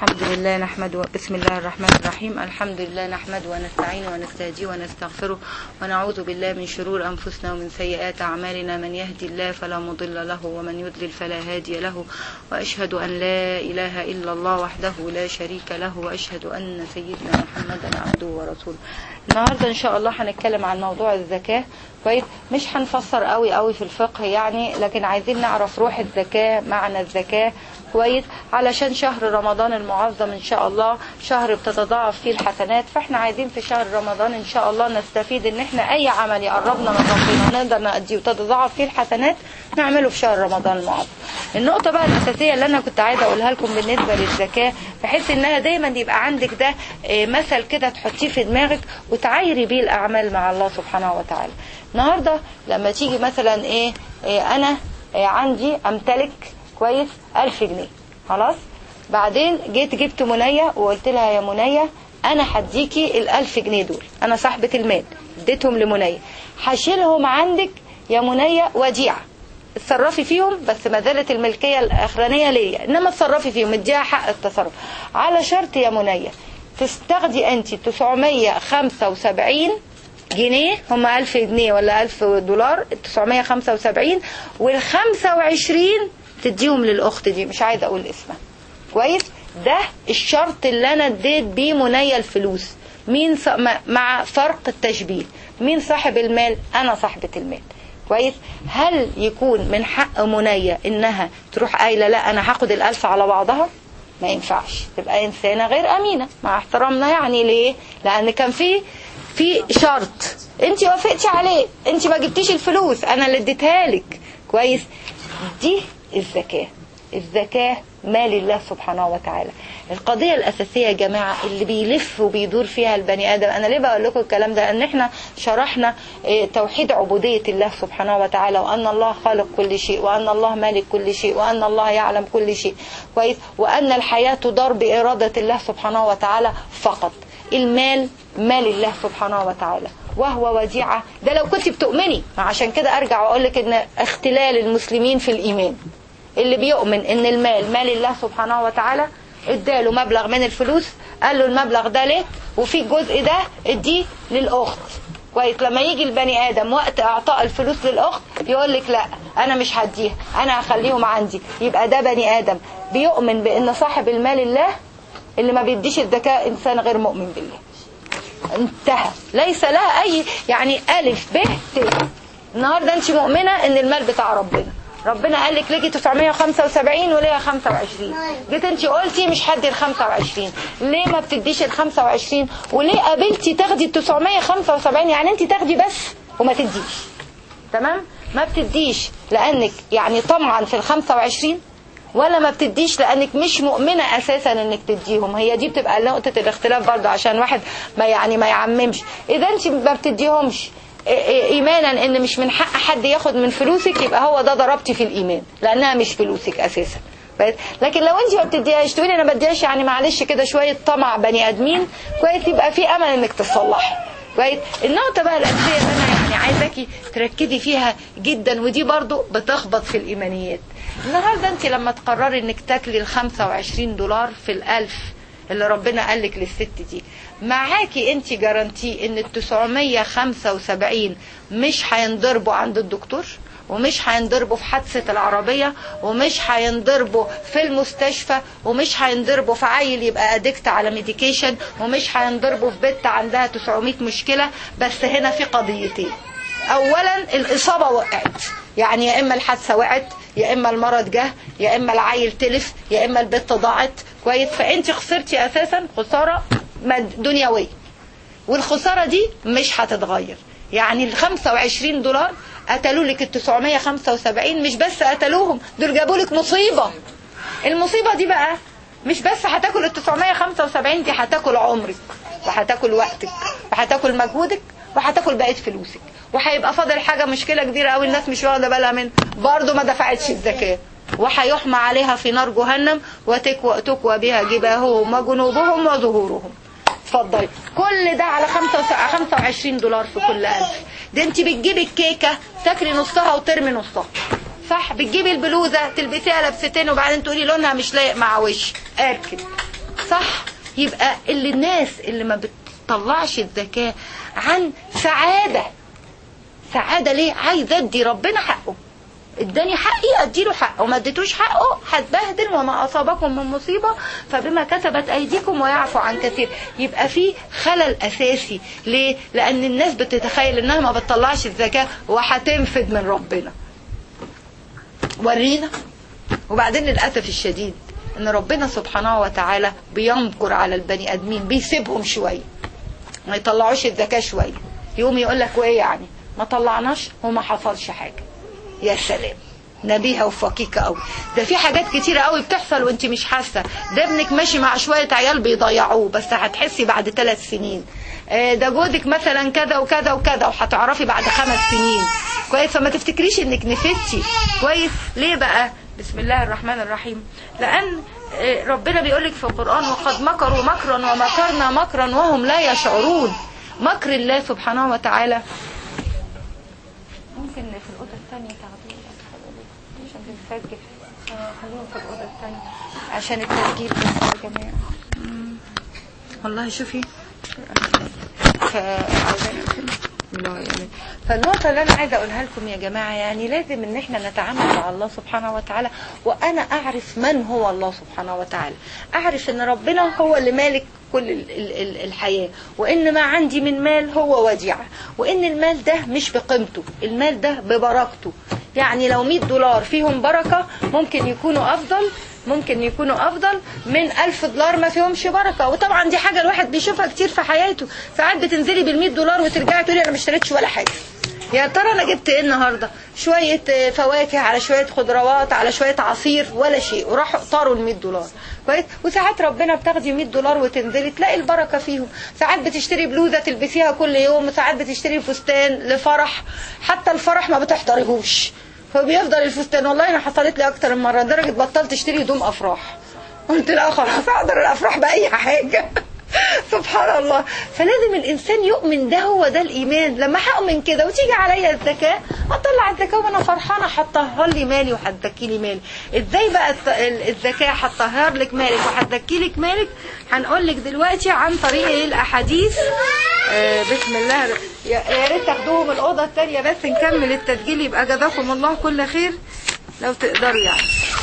الحمد لله نحمد بسم الله الرحمن الرحيم الحمد لله نحمد ونستعين ونستهدي ونستغفره ونعوذ بالله من شرور أنفسنا ومن سيئات أعمالنا من يهدي الله فلا مضل له ومن يضلل فلا هادي له وأشهد أن لا إله إلا الله وحده لا شريك له وأشهد أن سيدنا محمدا عبده ورسوله النهاردة إن شاء الله هنتكلم عن موضوع الزكاة كويس مش هنفسر قوي قوي في الفقه يعني لكن عايزين نعرف روح الزكاة معنى الزكاة كويس علشان شهر رمضان المعظم ان شاء الله شهر بتتضاعف فيه الحسنات فاحنا عايزين في شهر رمضان ان شاء الله نستفيد ان احنا اي عمل يقربنا من ربنا نقدر نأديه وتتضاعف فيه الحسنات نعمله في شهر رمضان المعظم النقطة بقى الأساسية اللي أنا كنت عايزة أقولها لكم بالنسبة للزكاة بحيث إنها دايما يبقى عندك ده مثل كده تحطيه في دماغك وتعايري بيه الأعمال مع الله سبحانه وتعالى النهاردة لما تيجي مثلا إيه, إيه أنا إيه عندي أمتلك كويس ألف جنيه خلاص بعدين جيت جبت منية وقلت لها يا منية أنا هديكي الألف جنيه دول أنا صاحبة المال اديتهم لمنية هشيلهم عندك يا منية وديعة اتصرفي فيهم بس ما زالت الملكية الأخرانية ليا إنما اتصرفي فيهم اديها حق التصرف على شرط يا منية تستخدي أنت 975 جنيه هم 1000 جنيه ولا 1000 دولار 975 وال 25 تديهم للأخت دي مش عايزة أقول اسمها كويس ده الشرط اللي أنا اديت بيه منية الفلوس مين ص... مع فرق التشبيه مين صاحب المال أنا صاحبة المال كويس هل يكون من حق منية إنها تروح قايلة لا أنا هاخد الألف على بعضها ما ينفعش تبقى إنسانة غير أمينة مع احترامنا يعني ليه لأن كان في في شرط انت وافقتي عليه انت ما جبتيش الفلوس انا اللي اديتها لك كويس دي الزكاة الزكاة مال الله سبحانه وتعالى القضية الأساسية يا جماعة اللي بيلف وبيدور فيها البني آدم أنا ليه بقول لكم الكلام ده أن احنا شرحنا توحيد عبودية الله سبحانه وتعالى وأن الله خالق كل شيء وأن الله مالك كل شيء وأن الله يعلم كل شيء كويس وأن الحياة تدار بإرادة الله سبحانه وتعالى فقط المال مال الله سبحانه وتعالى وهو وديعة ده لو كنت بتؤمني عشان كده أرجع وأقول لك إن اختلال المسلمين في الإيمان اللي بيؤمن إن المال مال الله سبحانه وتعالى اداله مبلغ من الفلوس قال له المبلغ ده ليه وفي الجزء ده اديه للأخت كويس لما يجي البني آدم وقت إعطاء الفلوس للأخت يقول لك لا أنا مش هديها أنا هخليهم عندي يبقى ده بني آدم بيؤمن بأن صاحب المال الله اللي ما بيديش الزكاة إنسان غير مؤمن بالله انتهى ليس لها أي يعني ألف ب ت النهاردة أنت مؤمنة أن المال بتاع ربنا ربنا قال لك ليكي 975 وليها 25 جيت انت قلتي مش هدي ال 25 ليه ما بتديش ال 25 وليه قابلتي تاخدي ال 975 يعني انت تاخدي بس وما تديش تمام ما بتديش لانك يعني طمعا في ال 25 ولا ما بتديش لانك مش مؤمنة اساسا انك تديهم هي دي بتبقى نقطة الاختلاف برضه عشان واحد ما يعني ما يعممش اذا انت ما بتديهمش ايمانا ان مش من حق حد ياخد من فلوسك يبقى هو ده ضربتي في الايمان لانها مش فلوسك اساسا لكن لو انت ما بتديهاش تقولي انا بديهاش يعني معلش كده شويه طمع بني ادمين كويس يبقى في امل انك تصلحي كويس النقطه بقى الاساسيه اللي انا يعني عايزاكي تركزي فيها جدا ودي برضو بتخبط في الايمانيات النهارده انت لما تقرري انك تاكلي ال 25 دولار في الالف اللي ربنا قال لك للست دي معاكي انت جارانتي ان ال 975 مش هينضربوا عند الدكتور ومش هينضربوا في حادثة العربية ومش هينضربوا في المستشفى ومش هينضربوا في عيل يبقى ادكت على ميديكيشن ومش هينضربوا في بنت عندها 900 مشكلة بس هنا في قضيتين اولا الاصابة وقعت يعني يا اما الحادثة وقعت يا اما المرض جه يا اما العيل تلف يا اما البنت ضاعت كويس فانت خسرتي اساسا خسارة دنيوية والخسارة دي مش هتتغير يعني ال 25 دولار قتلوا لك ال 975 مش بس قتلوهم دول جابوا لك مصيبة المصيبة دي بقى مش بس هتاكل ال 975 دي هتاكل عمرك وهتاكل وقتك وهتاكل مجهودك وهتاكل بقية فلوسك وهيبقى فاضل حاجة مشكلة كبيرة قوي الناس مش واخدة بالها منها برضه ما دفعتش الزكاة وهيحمى عليها في نار جهنم وتكوى تكوى بها جباههم وجنوبهم وظهورهم اتفضلي كل ده على 25 دولار في كل ألف ده انت بتجيبي الكيكة تاكلي نصها وترمي نصها صح بتجيبي البلوزة تلبسيها لبستين وبعدين تقولي لونها مش لايق مع وش اركب صح يبقى اللي الناس اللي ما بتطلعش الزكاة عن سعادة سعادة ليه عايز ادي ربنا حقه اداني حقي اديله حقه وما اديتوش حقه هتبهدل وما اصابكم من مصيبه فبما كسبت ايديكم ويعفو عن كثير يبقى في خلل اساسي ليه لان الناس بتتخيل انها ما بتطلعش الزكاه وهتنفد من ربنا ورينا وبعدين للاسف الشديد ان ربنا سبحانه وتعالى بينكر على البني ادمين بيسيبهم شويه ما يطلعوش الزكاه شويه يقوم يقول لك وايه يعني ما طلعناش وما حصلش حاجه يا سلام نبيهة وفقيقة قوي ده في حاجات كتيرة قوي بتحصل وانت مش حاسة ده ابنك ماشي مع شوية عيال بيضيعوه بس هتحسي بعد ثلاث سنين آه، ده جوزك مثلا كذا وكذا وكذا وهتعرفي بعد خمس سنين كويس فما تفتكريش انك نفتي كويس ليه بقى بسم الله الرحمن الرحيم لان آه، ربنا بيقولك في القرآن وقد مكروا مكرا ومكرنا مكرا وهم لا يشعرون مكر الله سبحانه وتعالى ممكن في الأوضة الثانية تاخدوه عشان بنسجل آه، خليهم في الأوضة الثانية عشان التسجيل بس يا جماعة مم. والله شوفي ف- لا يعني فالنقطة اللي أنا عايزة أقولها لكم يا جماعة يعني لازم إن إحنا نتعامل مع الله سبحانه وتعالى وأنا أعرف من هو الله سبحانه وتعالى أعرف إن ربنا هو اللي مالك كل ال- ال- ال- الحياة وإن ما عندي من مال هو وديعة وإن المال ده مش بقيمته المال ده ببركته يعني لو 100 دولار فيهم بركة ممكن يكونوا أفضل ممكن يكونوا افضل من ألف دولار ما فيهمش بركة وطبعا دي حاجة الواحد بيشوفها كتير في حياته ساعات بتنزلي بالمية دولار وترجعي تقولي انا ما اشتريتش ولا حاجة يا ترى انا جبت ايه النهارده شويه آه، فواكه على شويه خضروات على شويه عصير ولا شيء وراحوا طاروا ال 100 دولار كويس وساعات ربنا بتاخدي 100 دولار وتنزلي تلاقي البركه فيهم ساعات بتشتري بلوزه تلبسيها كل يوم وساعات بتشتري فستان لفرح حتى الفرح ما بتحضريهوش فبيفضل الفستان والله انا حصلت لي اكتر من مره لدرجه بطلت اشتري هدوم افراح قلت لا خلاص اقدر الافراح باي حاجه سبحان الله فلازم الانسان يؤمن ده هو ده الايمان لما هؤمن كده وتيجي عليا الزكاه اطلع الزكاه وانا فرحانه هتطهر لي مالي وهتزكي لي مالي ازاي بقى الت- ال- الزكاه هتطهر لك مالك وهتزكي لك مالك هنقول لك دلوقتي عن طريق ايه الاحاديث آه بسم الله يا يا ريت تاخدوهم الاوضه الثانيه بس نكمل التسجيل يبقى جزاكم الله كل خير لو تقدروا يعني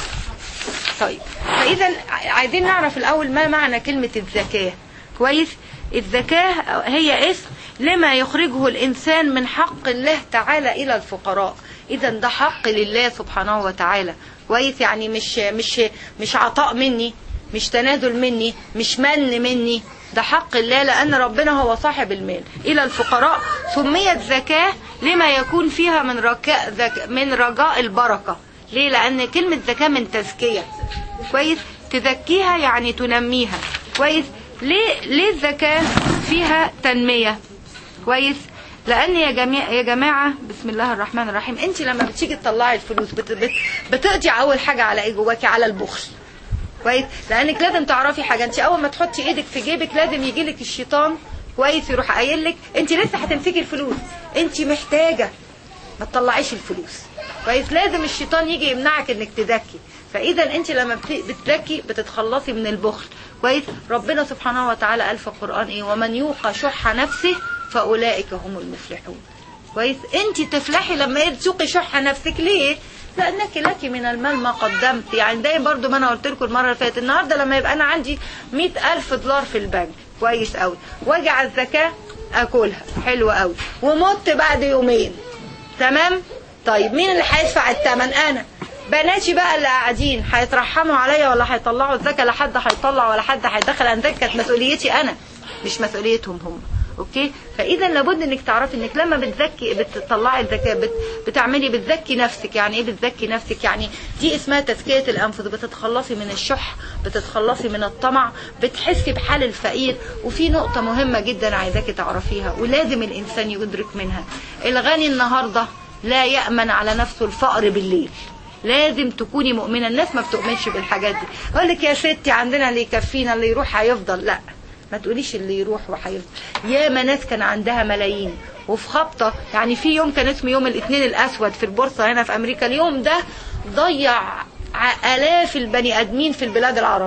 طيب فإذا عايزين نعرف الأول ما معنى كلمة الزكاة كويس الزكاة هي اسم لما يخرجه الإنسان من حق الله تعالى إلى الفقراء إذا ده حق لله سبحانه وتعالى كويس يعني مش مش مش عطاء مني مش تنازل مني مش من مني ده حق الله لأن ربنا هو صاحب المال إلى الفقراء سميت زكاة لما يكون فيها من رجاء زك من رجاء البركة ليه لأن كلمة زكاة من تزكية كويس تزكيها يعني تنميها كويس ليه ليه الزكاة فيها تنمية كويس لان يا جماعه يا جماعه بسم الله الرحمن الرحيم انت لما بتيجي تطلعي الفلوس بت بت بتقضي اول حاجه على ايه جواكي على البخل كويس لانك لازم تعرفي حاجه انت اول ما تحطي ايدك في جيبك لازم يجي لك الشيطان كويس يروح قايل لك انت لسه هتمسكي الفلوس انت محتاجه ما تطلعيش الفلوس كويس لازم الشيطان يجي يمنعك انك تزكي فاذا انت لما بت- بتزكي بتتخلصي من البخل كويس ربنا سبحانه وتعالى قال في القران ايه ومن يوق شح نفسه فاولئك هم المفلحون كويس انت تفلحي لما تسوقي شح نفسك ليه لانك لك من المال ما قدمت يعني ده برضو ما انا قلت لكم المره اللي فاتت النهارده لما يبقى انا عندي مئة الف دولار في البنك كويس قوي واجي على الزكاه اكلها حلوه قوي ومت بعد يومين تمام طيب مين اللي هيدفع الثمن انا بناتي بقى اللي قاعدين هيترحموا عليا ولا هيطلعوا الزكاه لا حد هيطلع ولا حد هيدخل انا زكاه كانت مسؤوليتي انا مش مسؤوليتهم هم اوكي فاذا لابد انك تعرفي انك لما بتزكي بتطلعي الزكاه بت بتعملي بتزكي نفسك يعني ايه بتزكي نفسك يعني دي اسمها تزكيه الانفس بتتخلصي من الشح بتتخلصي من الطمع بتحسي بحال الفقير وفي نقطه مهمه جدا عايزاكي تعرفيها ولازم الانسان يدرك منها الغني النهارده لا يامن على نفسه الفقر بالليل لازم تكوني مؤمنه الناس ما بتؤمنش بالحاجات دي اقول لك يا ستي عندنا اللي يكفينا اللي يروح هيفضل لا ما تقوليش اللي يروح وهيفضل ياما ناس كان عندها ملايين وفي خبطه يعني في يوم كان اسمه يوم الاثنين الاسود في البورصه هنا في امريكا اليوم ده ضيع ع- الاف البني ادمين في البلاد العربيه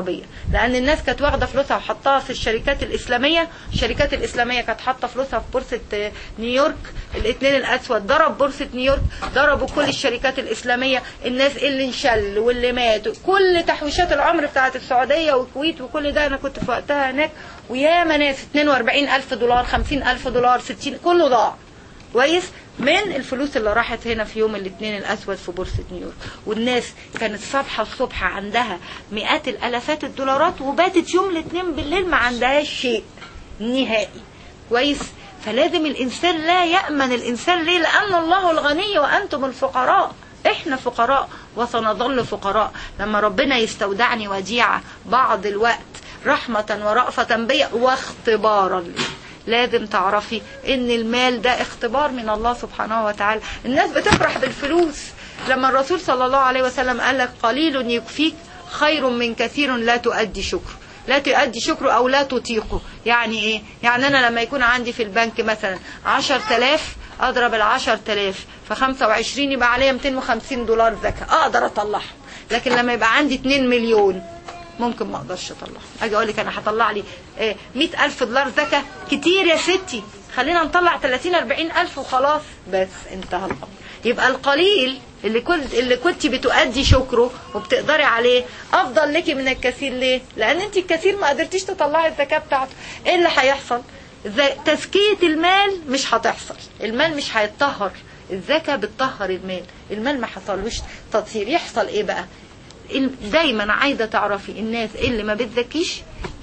لان الناس كانت واخده فلوسها وحطاها في الشركات الاسلاميه الشركات الاسلاميه كانت حاطه فلوسها في بورصه آه، نيويورك الاثنين الاسود ضرب بورصه نيويورك ضربوا كل الشركات الاسلاميه الناس اللي انشل واللي مات كل تحويشات العمر بتاعت السعوديه والكويت وكل ده انا كنت في وقتها هناك وياما ناس 42 الف دولار 50 الف دولار 60 كله ضاع كويس من الفلوس اللي راحت هنا في يوم الاثنين الاسود في بورصه نيويورك والناس كانت صبحه الصبح عندها مئات الالافات الدولارات وباتت يوم الاثنين بالليل ما عندهاش شيء نهائي كويس فلازم الانسان لا يامن الانسان ليه لان الله الغني وانتم الفقراء احنا فقراء وسنظل فقراء لما ربنا يستودعني وديعه بعض الوقت رحمه ورأفه بي واختبارا لي لازم تعرفي ان المال ده اختبار من الله سبحانه وتعالى الناس بتفرح بالفلوس لما الرسول صلى الله عليه وسلم قال لك قليل يكفيك خير من كثير لا تؤدي شكر لا تؤدي شكره او لا تطيقه يعني ايه يعني انا لما يكون عندي في البنك مثلا عشر تلاف اضرب العشر تلاف في خمسة وعشرين يبقى عليا 250 دولار زكاة اقدر اطلعهم لكن لما يبقى عندي 2 مليون ممكن ما اقدرش اطلعها اجي اقول لك انا هطلع لي آه، 100 الف دولار زكاه كتير يا ستي خلينا نطلع 30 40 الف وخلاص بس انتهى الامر يبقى القليل اللي كنت اللي كنت بتؤدي شكره وبتقدري عليه افضل لك من الكثير ليه لان انت الكثير ما قدرتيش تطلعي الزكاه بتاعته ايه اللي هيحصل زي- تزكيه المال مش هتحصل المال مش هيتطهر الزكاه بتطهر المال المال ما حصلوش تطهير يحصل ايه بقى ال- دايما عايزه تعرفي الناس اللي ما بتزكيش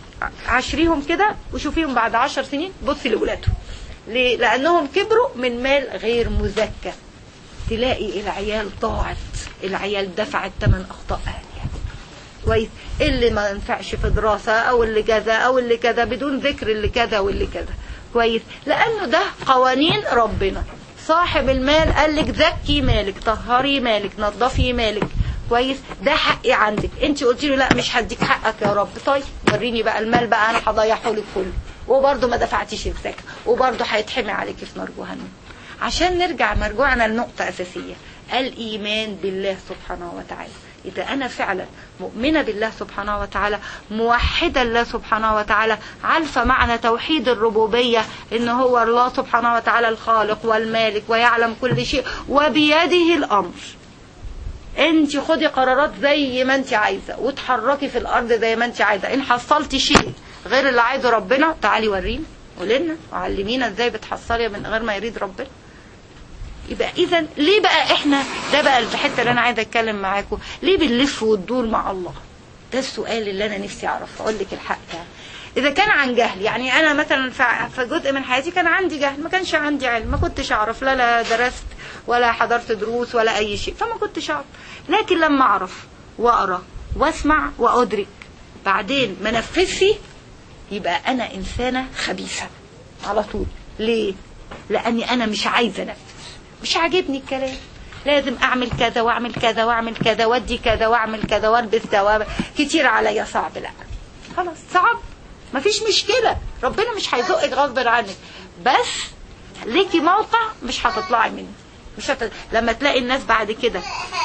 عشريهم كده وشوفيهم بعد عشر سنين بصي لولادهم ليه؟ لانهم كبروا من مال غير مزكى تلاقي العيال ضاعت العيال دفعت ثمن اخطاء اهلها كويس اللي ما ينفعش في دراسة او اللي كذا او اللي كذا بدون ذكر اللي كذا واللي كذا كويس لانه ده قوانين ربنا صاحب المال قال لك زكي مالك طهري مالك نظفي مالك كويس ده حقي عندك انت قلتي له لا مش هديك حقك يا رب طيب وريني بقى المال بقى انا هضيعه لك كله وبرضه ما دفعتيش الزكاه وبرضه هيتحمي عليكي في نار جهنم عشان نرجع مرجوعنا لنقطة أساسية الإيمان بالله سبحانه وتعالى إذا أنا فعلا مؤمنة بالله سبحانه وتعالى موحدة الله سبحانه وتعالى عارفة معنى توحيد الربوبية إن هو الله سبحانه وتعالى الخالق والمالك ويعلم كل شيء وبيده الأمر انت خدي قرارات زي ما انت عايزة وتحركي في الأرض زي ما انت عايزة إن حصلتي شيء غير اللي عايزه ربنا تعالي ورينا قولنا وعلمينا ازاي بتحصلي من غير ما يريد ربنا يبقى اذا ليه بقى احنا ده بقى الحته اللي انا عايزه اتكلم معاكم ليه بنلف وندور مع الله ده السؤال اللي انا نفسي اعرف اقول لك الحق يعني اذا كان عن جهل يعني انا مثلا في في جزء من حياتي كان عندي جهل ما كانش عندي علم ما كنتش اعرف لا لا درست ولا حضرت دروس ولا اي شيء فما كنتش اعرف لكن لما اعرف واقرا واسمع وادرك بعدين ما نفذش يبقى انا انسانه خبيثه على طول ليه لاني انا مش عايزه انفذ مش عاجبني الكلام لازم اعمل كذا واعمل كذا واعمل كذا وادي كذا واعمل كذا والبس ده وأعمل- كتير عليا صعب لا خلاص صعب مفيش مشكله ربنا مش هيزقك غصب عنك بس ليكي موقع مش هتطلعي منه مش هت... لما تلاقي الناس بعد كده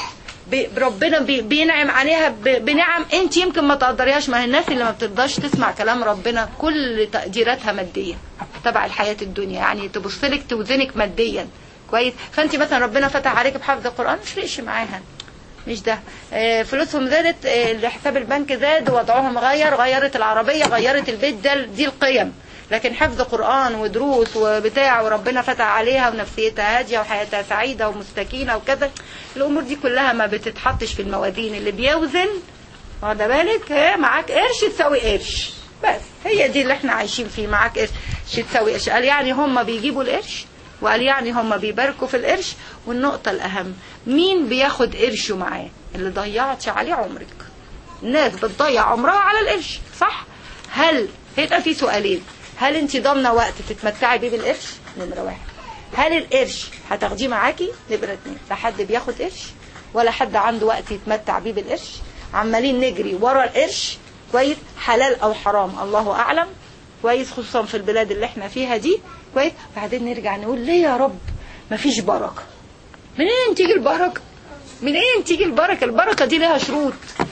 ب- ربنا بي- بينعم عليها ب- بنعم انت يمكن ما تقدريهاش ما هي الناس اللي ما بترضاش تسمع كلام ربنا كل تقديراتها ماديه تبع الحياه الدنيا يعني تبص لك توزنك ماديا كويس فانت مثلا ربنا فتح عليك بحفظ القران ما يفرقش معاها مش ده آه، فلوسهم زادت آه، حساب البنك زاد وضعهم غير غيرت العربيه غيرت البيت ده دي القيم لكن حفظ قرآن ودروس وبتاع وربنا فتح عليها ونفسيتها هادية وحياتها سعيدة ومستكينة وكذا الأمور دي كلها ما بتتحطش في الموازين اللي بيوزن واخده بالك ها معاك قرش تساوي قرش بس هي دي اللي احنا عايشين فيه معاك قرش تساوي قرش قال يعني هم بيجيبوا القرش وقال يعني هم بيباركوا في القرش والنقطة الأهم مين بياخد قرشه معاه اللي ضيعتي عليه عمرك الناس بتضيع عمرها على القرش صح هل هيبقى في سؤالين هل انت ضامنه وقت تتمتعي بيه بالقرش نمره واحد هل القرش هتاخديه معاكي نمره اتنين لا حد بياخد قرش ولا حد عنده وقت يتمتع بيه بالقرش عمالين نجري ورا القرش كويس حلال او حرام الله اعلم كويس خصوصا في البلاد اللي احنا فيها دي كويس بعدين نرجع نقول ليه يا رب مفيش بركه منين تيجي البركه منين تيجي البركه البركه دي لها شروط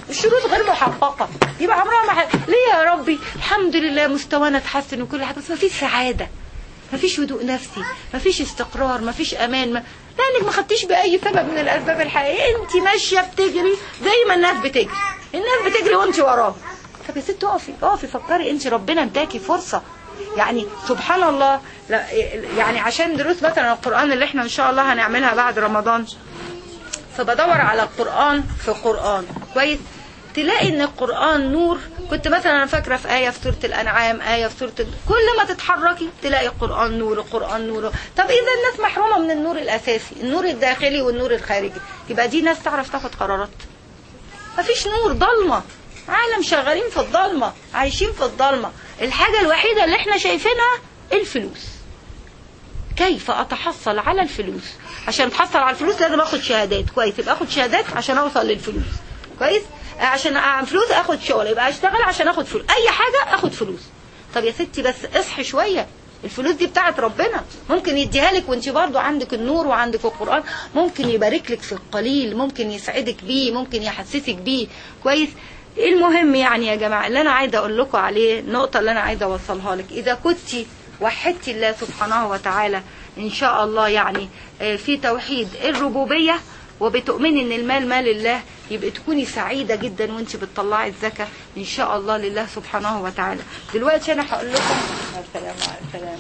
الشروط غير محققه يبقى عمرها ما ح... ليه يا ربي الحمد لله مستوانا اتحسن وكل حاجه بس ما فيش سعاده ما فيش هدوء نفسي ما فيش استقرار ما فيش امان ما... لانك ما خدتيش باي سبب من الاسباب الحقيقيه انت ماشيه بتجري زي ما الناس بتجري الناس بتجري وانت وراها طب يا ست اقفي اقفي فكري انت ربنا اداكي فرصه يعني سبحان الله لا يعني عشان دروس مثلا القران اللي احنا ان شاء الله هنعملها بعد رمضان فبدور على القرآن في قرآن كويس تلاقي ان القرآن نور كنت مثلا انا فاكره في آية في سورة الأنعام آية في سورة ال- كل ما تتحركي تلاقي القرآن نور القرآن نور طب إذا الناس محرومة من النور الأساسي النور الداخلي والنور الخارجي يبقى دي ناس تعرف تاخد قرارات مفيش نور ضلمة عالم شغالين في الضلمة عايشين في الضلمة الحاجة الوحيدة اللي احنا شايفينها الفلوس كيف اتحصل على الفلوس عشان اتحصل على الفلوس لازم اخد شهادات كويس يبقى اخد شهادات عشان اوصل للفلوس كويس عشان اعمل فلوس اخد شغل يبقى اشتغل عشان اخد فلوس اي حاجه اخد فلوس طب يا ستي بس اصحي شويه الفلوس دي بتاعت ربنا ممكن يديها لك وانت برضو عندك النور وعندك القرآن ممكن يبارك لك في القليل ممكن يسعدك بيه ممكن يحسسك بيه كويس المهم يعني يا جماعة اللي أنا عايزة أقول لكم عليه النقطة اللي أنا عايزة أوصلها لك إذا كنت وحدتي الله سبحانه وتعالى إن شاء الله يعني آه، في توحيد الربوبية وبتؤمني ان المال مال الله يبقى تكوني سعيدة جدا وانت بتطلعي الزكاة ان شاء الله لله سبحانه وتعالى دلوقتي انا هقول لكم السلام السلام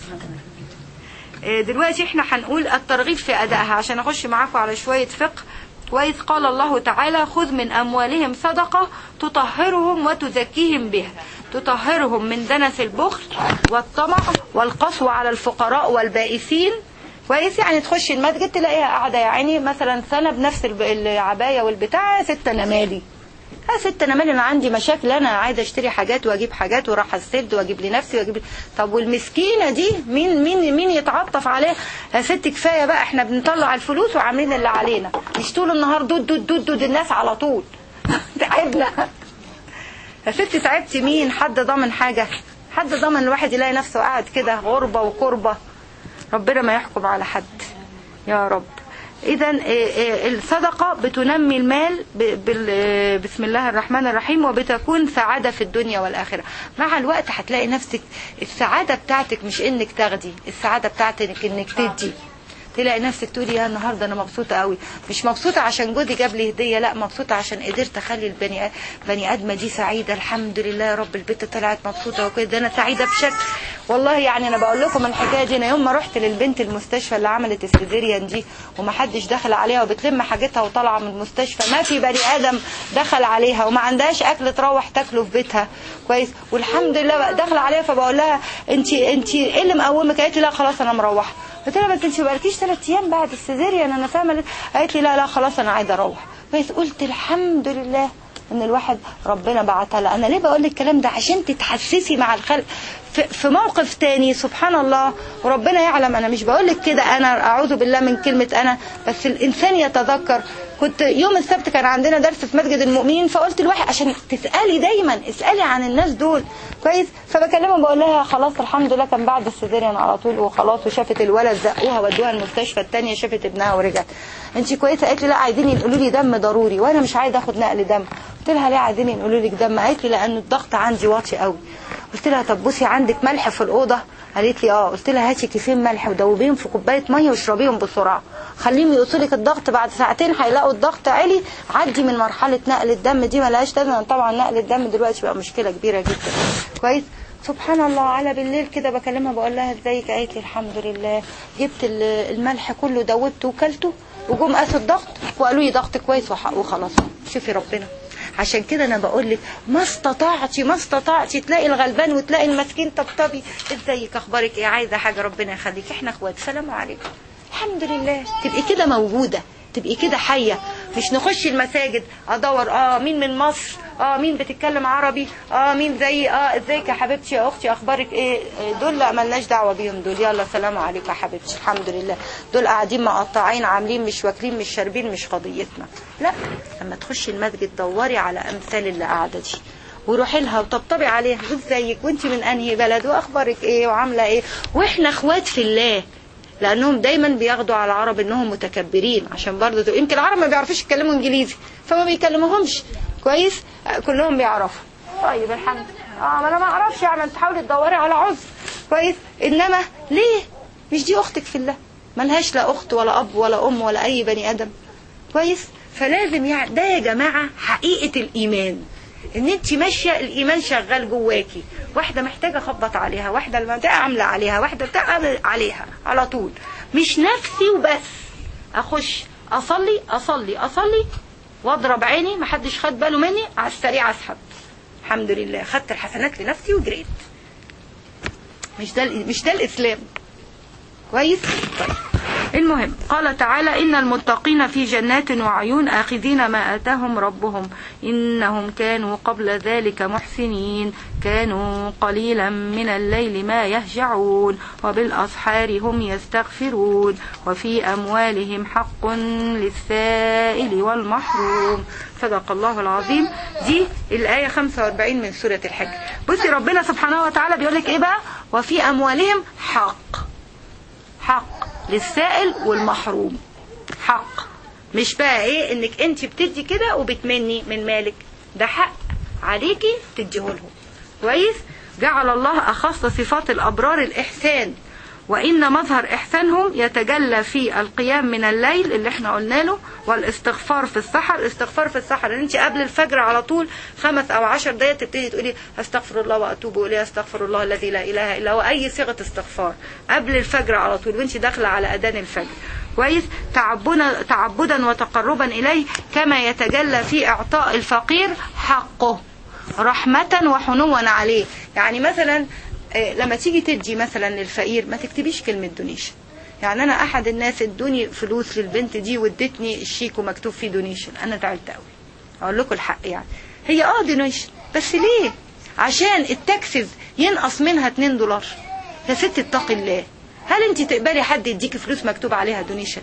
آه، دلوقتي احنا هنقول الترغيب في ادائها عشان اخش معاكم على شوية فقه كويس قال الله تعالى خذ من اموالهم صدقة تطهرهم وتزكيهم بها تطهرهم من دنس البخل والطمع والقسوة على الفقراء والبائسين كويس يعني تخشي المسجد تلاقيها قاعدة يا عيني مثلا سنة بنفس الب- العباية والبتاع يا ست انا مالي يا ست انا مالي انا عندي مشاكل انا عايزه اشتري حاجات واجيب حاجات وراح السد واجيب لنفسي واجيب لي- طب والمسكينه دي مين مين مين يتعطف عليها يا ست كفايه بقى احنا بنطلع الفلوس وعاملين اللي علينا مش طول النهار دود دود دود دود الناس على طول تعبنا يا ست تعبتي مين حد ضامن حاجه حد ضامن الواحد يلاقي نفسه قاعد كده غربه وكربه ربنا ما يحكم على حد يا رب اذا الصدقه بتنمي المال ب- بال- آه، بسم الله الرحمن الرحيم وبتكون سعاده في الدنيا والاخره مع الوقت هتلاقي نفسك السعاده بتاعتك مش انك تاخدي السعاده بتاعتك انك تدي تلاقي نفسك تقولي يا النهارده انا مبسوطه قوي مش مبسوطه عشان جوزي جاب لي هديه لا مبسوطه عشان قدرت اخلي البني بني ادمه دي سعيده الحمد لله يا رب البنت طلعت مبسوطه وكده ده انا سعيده بشكل والله يعني انا بقول لكم الحكايه دي انا يوم ما رحت للبنت المستشفى اللي عملت السيزيريان دي ومحدش دخل عليها وبتلم حاجتها وطالعه من المستشفى ما في بني ادم دخل عليها وما عندهاش اكل تروح تاكله في بيتها كويس والحمد لله بقى داخله عليها فبقول لها انت انت ايه اللي مقومك قالت لي لا خلاص انا مروحه قلت لها بس انت ما بقالكيش ثلاث ايام بعد السيزيريان انا فاهمه ليه؟ قالت لي لا لا خلاص انا عايزه اروح كويس قلت الحمد لله ان الواحد ربنا بعتها لها انا ليه بقول لك الكلام ده عشان تتحسسي مع الخلق في, في موقف تاني سبحان الله وربنا يعلم انا مش بقول لك كده انا اعوذ بالله من كلمه انا بس الانسان يتذكر كنت يوم السبت كان عندنا درس في مسجد المؤمنين فقلت الواحد عشان تسالي دايما اسالي عن الناس دول كويس فبكلمها بقول لها خلاص الحمد لله كان بعد السيزيريان على طول وخلاص وشافت الولد زقوها ودوها المستشفى الثانيه شافت ابنها ورجعت انت كويسه قالت لي لا عايزين ينقلوا لي دم ضروري وانا مش عايزه اخد نقل دم قلت لها ليه عايزين ينقلوا لك دم قالت لي لان الضغط عندي واطي قوي قلت لها طب بصي عندك ملح في الاوضه قالت لي اه قلت لها هاتي كيسين ملح ودوبيهم في كوبايه ميه واشربيهم بسرعه خليهم يوصلك الضغط بعد ساعتين هيلاقوا الضغط عالي عدي من مرحله نقل الدم دي ملهاش لازمه طبعا نقل الدم دلوقتي بقى مشكله كبيره جدا كويس سبحان الله على بالليل كده بكلمها بقول لها ازيك قالت لي الحمد لله جبت ال- الملح كله دوبته وكلته وجم قاسوا الضغط وقالوا لي ضغط كويس وح- وخلاص شوفي ربنا عشان كده انا بقول لك ما استطعتي ما استطعتي تلاقي الغلبان وتلاقي المسكين طبطبي ازيك اخبارك ايه عايزه حاجه ربنا يخليك احنا اخوات سلام عليكم الحمد لله تبقي كده موجوده تبقي كده حيه مش نخش المساجد ادور اه مين من مصر اه مين بتتكلم عربي اه مين زي اه ازيك يا حبيبتي يا اختي اخبارك ايه آه، دول لا ملناش دعوه بيهم دول يلا سلام عليكم يا حبيبتي الحمد لله دول قاعدين مقطعين عاملين مش واكلين مش شاربين مش قضيتنا لا لما تخشي المسجد دوري على امثال اللي قاعده دي وروحي لها وطبطبي عليها ازيك وانت من انهي بلد واخبارك ايه وعامله ايه واحنا اخوات في الله لانهم دايما بياخدوا على العرب انهم متكبرين عشان برضه يمكن العرب ما بيعرفوش يتكلموا انجليزي فما بيكلموهمش كويس آه، كلهم بيعرفوا طيب الحمد اه ما انا ما اعرفش يعني انت تحاولي تدوري على عذر كويس انما ليه مش دي اختك في الله ملهاش لا اخت ولا اب ولا ام ولا اي بني ادم كويس فلازم يعني ده يا جماعه حقيقه الايمان ان انت ماشيه الايمان شغال جواكي واحده محتاجه اخبط عليها واحده المنطقه عامله عليها واحده بتاع عامل عليها على طول مش نفسي وبس اخش اصلي اصلي اصلي واضرب عيني محدش خد باله مني على السريع اسحب الحمد لله خدت الحسنات لنفسي وجريت مش ده مش ده الاسلام كويس طيب المهم قال تعالى إن المتقين في جنات وعيون آخذين ما آتاهم ربهم إنهم كانوا قبل ذلك محسنين كانوا قليلا من الليل ما يهجعون وبالأسحار هم يستغفرون وفي أموالهم حق للسائل والمحروم صدق الله العظيم دي الآية 45 من سورة الحج بصي ربنا سبحانه وتعالى بيقول لك إيه بقى وفي أموالهم حق حق للسائل والمحروم حق مش بقى ايه انك انت بتدي كده وبتمني من مالك ده حق عليكي تديه لهم كويس جعل الله اخص صفات الابرار الاحسان وان مظهر احسانهم يتجلى في القيام من الليل اللي احنا قلنا له والاستغفار في السحر الاستغفار في السحر ان انت قبل الفجر على طول خمس او عشر دقايق تبتدي تقولي استغفر الله واتوب اليه استغفر الله الذي لا اله الا هو اي صيغه استغفار قبل الفجر على طول وانت داخله على اذان الفجر كويس تعبدا تعبدا وتقربا اليه كما يتجلى في اعطاء الفقير حقه رحمه وحنوا عليه يعني مثلا آه، لما تيجي تدي مثلا للفقير ما تكتبيش كلمة دونيشن يعني انا احد الناس ادوني فلوس للبنت دي وادتني الشيك ومكتوب فيه دونيشن انا زعلت قوي اقول لكم الحق يعني هي اه دونيشن بس ليه عشان التاكسز ينقص منها 2 دولار يا ست اتقي الله هل انت تقبلي حد يديكي فلوس مكتوب عليها دونيشن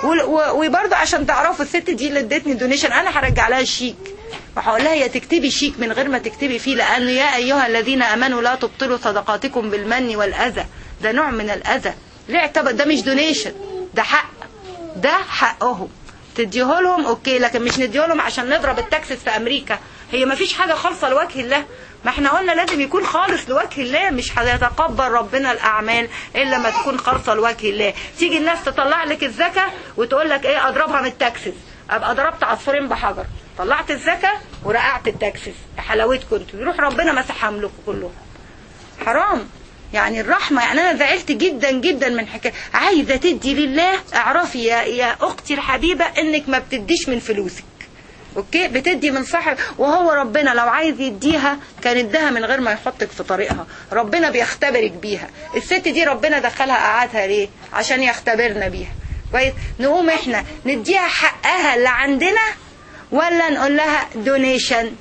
وبرضه عشان تعرفوا الست دي اللي ادتني دونيشن انا هرجع لها الشيك وهقول لها يا تكتبي شيك من غير ما تكتبي فيه لأن يا أيها الذين آمنوا لا تبطلوا صدقاتكم بالمن والأذى ده نوع من الأذى ليه اعتبر ده مش دونيشن ده حق ده حقهم تديه لهم اوكي لكن مش نديه لهم عشان نضرب التاكسس في امريكا هي ما فيش حاجه خالصه لوجه الله ما احنا قلنا لازم يكون خالص لوجه الله مش هيتقبل ربنا الاعمال الا ما تكون خالصه لوجه الله تيجي الناس تطلع لك الزكاه وتقول لك ايه اضربها من التاكسس ابقى ضربت عصفورين بحجر طلعت الزكاه ورقعت التاكسس حلاوتكم انتوا يروح ربنا مسحهم لكم كلهم حرام يعني الرحمة يعني أنا زعلت جدا جدا من حكاية عايزة تدي لله اعرفي يا, يا أختي الحبيبة إنك ما بتديش من فلوسك اوكي بتدي من صاحب وهو ربنا لو عايز يديها كان اداها من غير ما يحطك في طريقها ربنا بيختبرك بيها الست دي ربنا دخلها قعدها ليه عشان يختبرنا بيها كويس نقوم احنا نديها حقها اللي عندنا ولا نقول لها دونيشن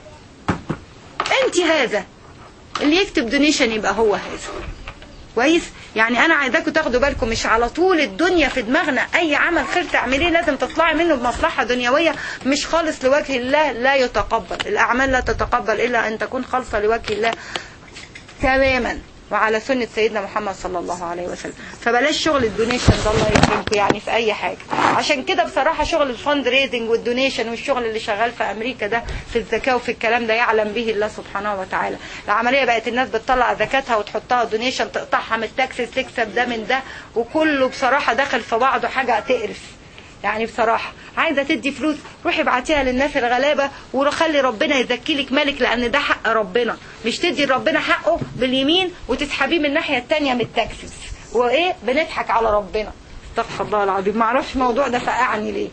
انت هذا اللي يكتب دونيشن يبقى هو هذا كويس يعني انا عايزاكم تاخدوا بالكم مش على طول الدنيا في دماغنا اي عمل خير تعمليه لازم تطلعي منه بمصلحه دنيويه مش خالص لوجه الله لا يتقبل الاعمال لا تتقبل الا ان تكون خالصه لوجه الله تماما وعلى سنة سيدنا محمد صلى الله عليه وسلم فبلاش شغل الدونيشن ده الله يكرمكم يعني في اي حاجة عشان كده بصراحة شغل الفند ريزنج والدونيشن والشغل اللي شغال في امريكا ده في الزكاة وفي الكلام ده يعلم به الله سبحانه وتعالى العملية بقت الناس بتطلع زكاتها وتحطها دونيشن تقطعها من التاكسس تكسب ده من ده وكله بصراحة داخل في بعضه حاجة تقرف يعني بصراحة عايزة تدي فلوس روحي ابعتيها للناس الغلابة وخلي ربنا يزكي لك مالك لأن ده حق ربنا مش تدي ربنا حقه باليمين وتسحبيه من الناحية التانية من التاكسس وإيه بنضحك على ربنا استغفر الله العظيم ما اعرفش الموضوع ده فقعني ليه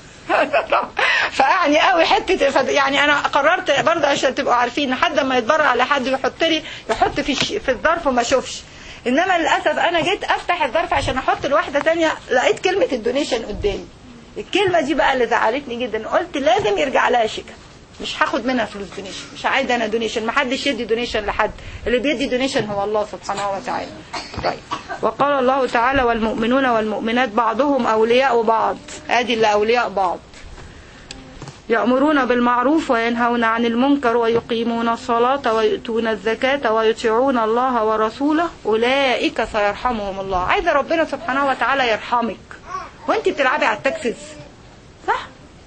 فقعني قوي حته يعني انا قررت برضه عشان تبقوا عارفين حد ما يتبرع على حد يحط لي يحط في في الظرف وما اشوفش انما للاسف انا جيت افتح الظرف عشان احط لواحده تانية لقيت كلمه الدونيشن قدامي الكلمة دي بقى اللي زعلتني جدا قلت لازم يرجع لها شيكة مش هاخد منها فلوس دونيشن مش عايز انا دونيشن ما حدش يدي دونيشن لحد اللي بيدي دونيشن هو الله سبحانه وتعالى طيب وقال الله تعالى والمؤمنون والمؤمنات بعضهم اولياء بعض ادي اللي اولياء بعض يأمرون بالمعروف وينهون عن المنكر ويقيمون الصلاة ويؤتون الزكاة ويطيعون الله ورسوله أولئك سيرحمهم الله عايز ربنا سبحانه وتعالى يرحمك وانت بتلعبي على التاكسس صح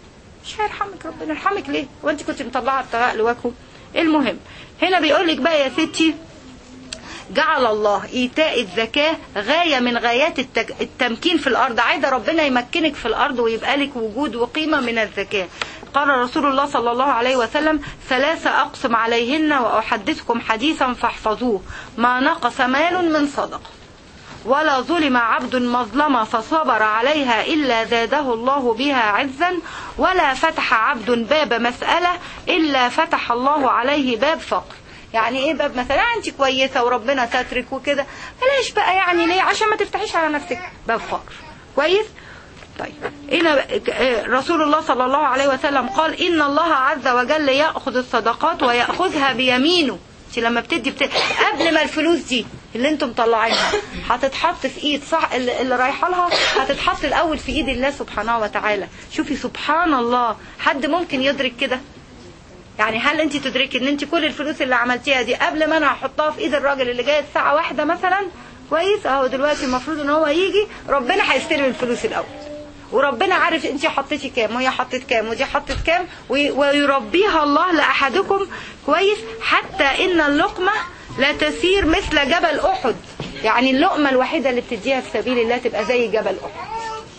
مش هيرحمك ربنا يرحمك ليه وانت كنت مطلعه ابتغاء لوجهه المهم هنا بيقول لك بقى يا ستي جعل الله ايتاء الزكاه غايه من غايات التك... التمكين في الارض عايزه ربنا يمكنك في الارض ويبقى لك وجود وقيمه من الزكاه قال رسول الله صلى الله عليه وسلم ثلاثة أقسم عليهن وأحدثكم حديثا فاحفظوه ما نقص مال من صدقه ولا ظلم عبد مظلمة فصبر عليها إلا زاده الله بها عزا ولا فتح عبد باب مسألة إلا فتح الله عليه باب فقر يعني ايه باب مثلا انت كويسة وربنا سترك وكده بلاش بقى يعني ليه عشان ما تفتحيش على نفسك باب فقر كويس طيب هنا رسول الله صلى الله عليه وسلم قال إن الله عز وجل يأخذ الصدقات ويأخذها بيمينه انت لما بتدي بت... قبل ما الفلوس دي اللي انتم مطلعينها هتتحط في ايد صح اللي اللي رايحه لها هتتحط الاول في ايد الله سبحانه وتعالى شوفي سبحان الله حد ممكن يدرك كده يعني هل انت تدركي ان انت كل الفلوس اللي عملتيها دي قبل ما انا هحطها في ايد الراجل اللي جاي الساعه واحدة مثلا كويس اهو دلوقتي المفروض ان هو يجي ربنا هيستلم الفلوس الاول وربنا عارف انت حطيتي كام وهي حطت كام ودي حطت كام وي- ويربيها الله لاحدكم كويس حتى ان اللقمه لا تسير مثل جبل احد يعني اللقمه الوحيده اللي بتديها في سبيل الله تبقى زي جبل احد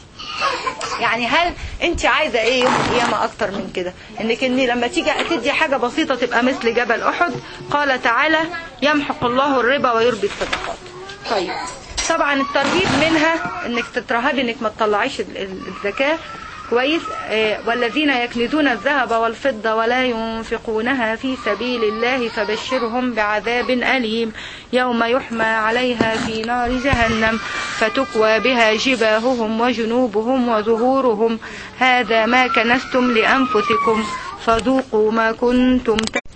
يعني هل انت عايزه ايه يوم القيامه اكتر من كده انك ان لما تيجي تدي حاجه بسيطه تبقى مثل جبل احد قال تعالى يمحق الله الربا ويربي الصدقات طيب طبعا الترهيب منها انك تترهبي انك ما تطلعيش ال- ال- الزكاه كويس آه، والذين يكنزون الذهب والفضة ولا ينفقونها في سبيل الله فبشرهم بعذاب أليم يوم يحمى عليها في نار جهنم فتكوى بها جباههم وجنوبهم وظهورهم هذا ما كنستم لأنفسكم فذوقوا ما كنتم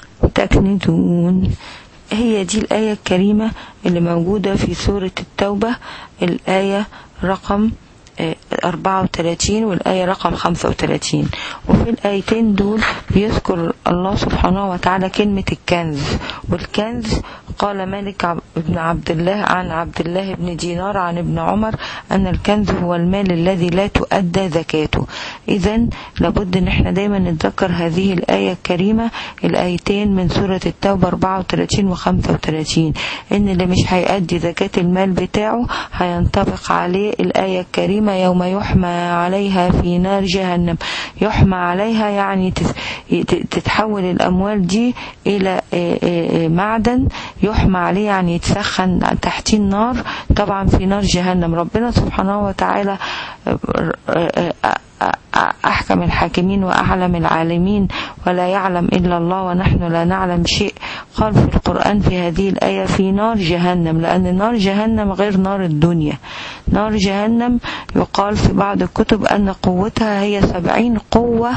تكنزون هي دي الآية الكريمة اللي موجودة في سورة التوبة الآية رقم آه، 34 والآية رقم 35 وفي الآيتين دول بيذكر الله سبحانه وتعالى كلمة الكنز والكنز قال مالك عب- بن عبد الله عن عبد الله بن دينار عن ابن عمر أن الكنز هو المال الذي لا تؤدى زكاته إذا لابد أن احنا دايما نتذكر هذه الآية الكريمة الآيتين من سورة التوبة 34 و 35 إن اللي مش هيأدي زكاة المال بتاعه هينطبق عليه الآية الكريمة يوم يحمى عليها في نار جهنم يحمى عليها يعني تس- ت- تتحول الأموال دي إلى آه، آه، آه، معدن يحمى عليه يعني يتسخن تحتيه النار طبعا في نار جهنم ربنا سبحانه وتعالى آه، آه، آه، أحكم الحاكمين وأعلم العالمين ولا يعلم إلا الله ونحن لا نعلم شيء قال في القرآن في هذه الآية في نار جهنم لأن نار جهنم غير نار الدنيا نار جهنم يقال في بعض الكتب أن قوتها هي سبعين قوة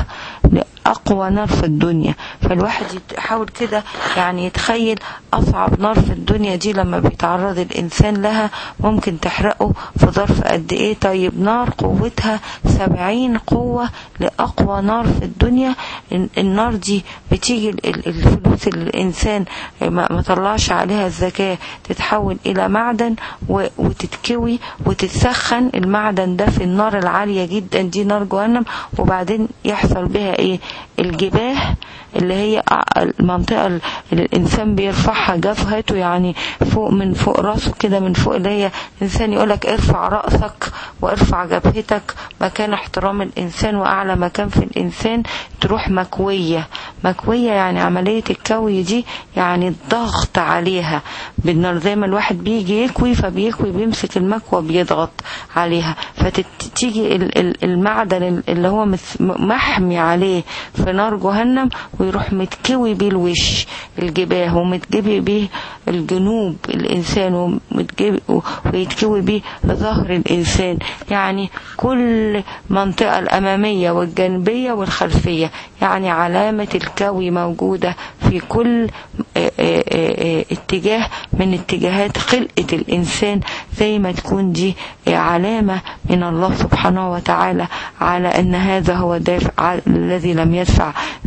أقوى نار في الدنيا فالواحد يحاول كده يعني يتخيل أصعب نار في الدنيا دي لما بيتعرض الإنسان لها ممكن تحرقه في ظرف قد إيه طيب نار قوتها سبعين قوة لأقوى نار في الدنيا ال- النار دي بتيجي ال- ال- الفلوس اللي الإنسان ما ما طلعش عليها الزكاة تتحول إلى معدن و- وتتكوي وتتسخن المعدن ده في النار العالية جدا دي نار جهنم وبعدين يحصل بها إيه الجباه اللي هي أع- المنطقة اللي الإنسان بيرفعها جبهته يعني فوق من فوق راسه كده من فوق اللي هي إنسان يقولك ارفع رأسك وارفع جبهتك مكان احترام الإنسان وأعلى مكان في الإنسان تروح مكوية مكوية يعني عملية الكوي دي يعني الضغط عليها بالنار زي ما الواحد بيجي يكوي فبيكوي بيمسك المكوى بيضغط عليها فتيجي المعدن اللي هو مس- محمي عليه في نار جهنم ويروح متكوي بيه الوش الجباه ومتجبي بيه الجنوب الإنسان ومتجبي ويتكوي بيه ظهر الإنسان يعني كل منطقة الأمامية والجانبية والخلفية يعني علامة الكوي موجودة في كل آه، آه، آه، اتجاه من اتجاهات خلقة الإنسان زي ما تكون دي آه، علامة من الله سبحانه وتعالى على أن هذا هو دافع الذي لم يدفع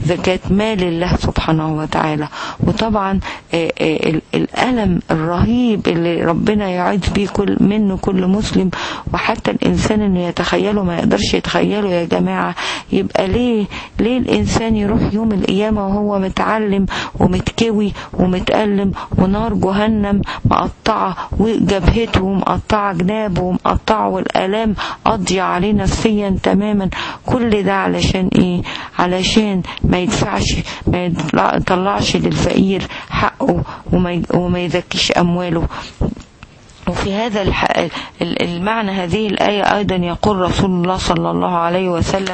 زكاة مال الله سبحانه وتعالى وطبعا آه، آه، الألم الرهيب اللي ربنا يعيد بيه كل منه كل مسلم وحتى الإنسان إنه يتخيله ما يقدرش يتخيله يا جماعة يبقى ليه ليه الإنسان يروح يوم القيامة وهو متعلم ومتكوي ومتألم ونار جهنم مقطعة وجبهته ومقطعة جنابه ومقطعة والآلام قاضية عليه نفسيا تماما كل ده علشان ايه علشان ما يدفعش ما يطلعش للفقير حقه وما وما يزكيش امواله وفي هذا المعنى هذه الآية أيضا يقول رسول الله صلى الله عليه وسلم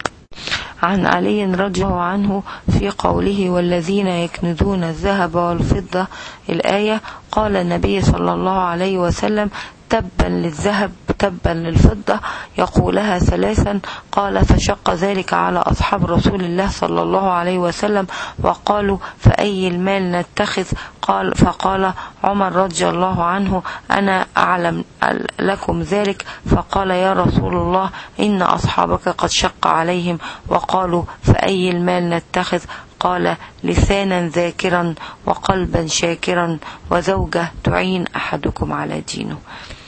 عن علي رضي الله عنه في قوله والذين يكنزون الذهب والفضة الآية قال النبي صلى الله عليه وسلم تبا للذهب تبا للفضة يقولها ثلاثا قال فشق ذلك على أصحاب رسول الله صلى الله عليه وسلم وقالوا فأي المال نتخذ قال فقال عمر رضي الله عنه أنا أعلم لكم ذلك فقال يا رسول الله إن أصحابك قد شق عليهم وقالوا فأي المال نتخذ قال لسانا ذاكرا وقلبا شاكرا وزوجة تعين أحدكم على دينه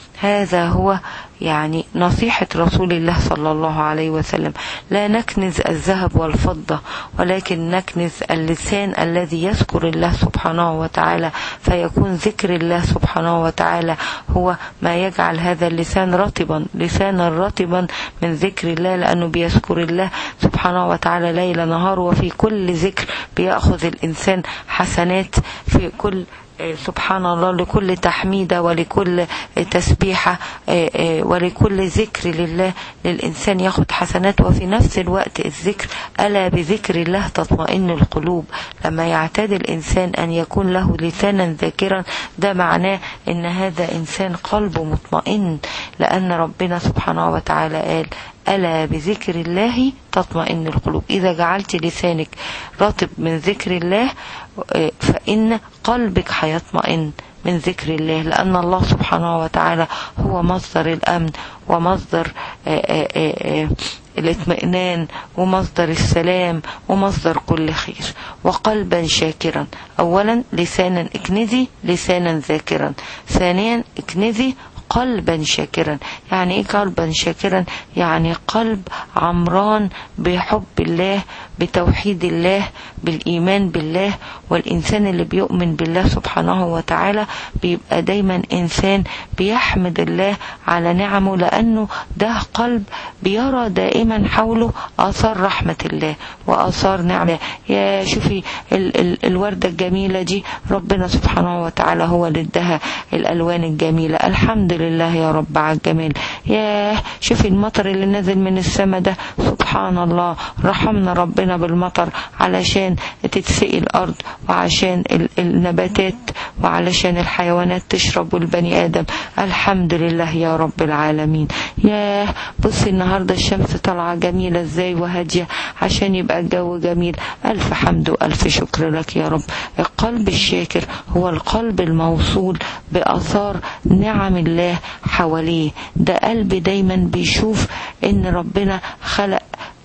هذا هو يعني نصيحة رسول الله صلى الله عليه وسلم لا نكنز الذهب والفضة ولكن نكنز اللسان الذي يذكر الله سبحانه وتعالى فيكون ذكر الله سبحانه وتعالى هو ما يجعل هذا اللسان رطبا لسانا رطبا من ذكر الله لأنه بيذكر الله سبحانه وتعالى ليل نهار وفي كل ذكر بيأخذ الإنسان حسنات في كل سبحان الله لكل تحميدة ولكل تسبيحة آه، آه، ولكل ذكر لله للإنسان ياخد حسنات وفي نفس الوقت الذكر ألا بذكر الله تطمئن القلوب لما يعتاد الإنسان أن يكون له لسانا ذاكرا ده معناه أن هذا إنسان قلبه مطمئن لأن ربنا سبحانه وتعالى قال ألا بذكر الله تطمئن القلوب إذا جعلت لسانك رطب من ذكر الله آه، فإن قلبك هيطمئن من ذكر الله لأن الله سبحانه وتعالى هو مصدر الأمن ومصدر آه، آه، الاطمئنان ومصدر السلام ومصدر كل خير وقلبا شاكرا أولا لسانا اكنزي لسانا ذاكرا ثانيا اكنزي قلبا شاكرا يعني ايه قلبا شاكرا يعني قلب عمران بحب الله بتوحيد الله بالإيمان بالله والإنسان اللي بيؤمن بالله سبحانه وتعالى بيبقى دايما إنسان بيحمد الله على نعمه لأنه ده قلب بيرى دائما حوله آثار رحمة الله وآثار نعمة يا شوفي ال ال الوردة الجميلة دي ربنا سبحانه وتعالى هو اللي ادها الألوان الجميلة الحمد لله يا رب على الجمال يا شوفي المطر اللي نازل من السماء ده سبحان الله رحمنا ربنا بالمطر علشان تتسقي الأرض وعشان النباتات وعلشان الحيوانات تشرب والبني آدم الحمد لله يا رب العالمين يا بصي النهاردة الشمس طالعة جميلة ازاي وهادية عشان يبقى الجو جميل ألف حمد وألف شكر لك يا رب القلب الشاكر هو القلب الموصول بأثار نعم الله حواليه ده قلب دايما بيشوف ان ربنا خلق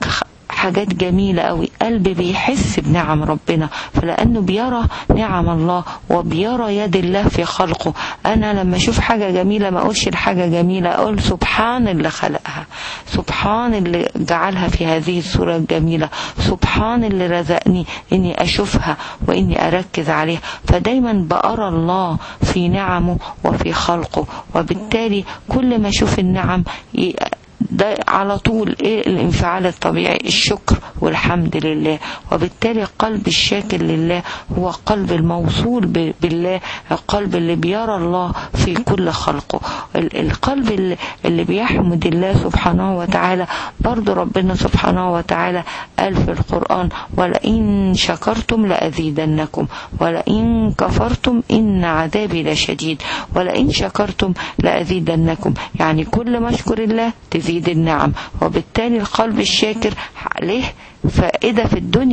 حاجات جميلة قوي قلب بيحس بنعم ربنا فلأنه بيرى نعم الله وبيرى يد الله في خلقه أنا لما أشوف حاجة جميلة ما أقولش الحاجة جميلة أقول سبحان اللي خلقها سبحان اللي جعلها في هذه الصورة الجميلة سبحان اللي رزقني إني أشوفها وإني أركز عليها فدايما بأرى الله في نعمه وفي خلقه وبالتالي كل ما أشوف النعم ده على طول ايه الانفعال الطبيعي الشكر والحمد لله وبالتالي القلب الشاكر لله هو قلب الموصول بالله القلب اللي بيرى الله في كل خلقه القلب اللي بيحمد الله سبحانه وتعالى برضو ربنا سبحانه وتعالى قال في القرآن ولئن شكرتم لأزيدنكم ولئن كفرتم إن عذابي لشديد ولئن شكرتم لأزيدنكم يعني كل ما اشكر الله تزيد النعم وبالتالي القلب الشاكر عليه فائدة في الدنيا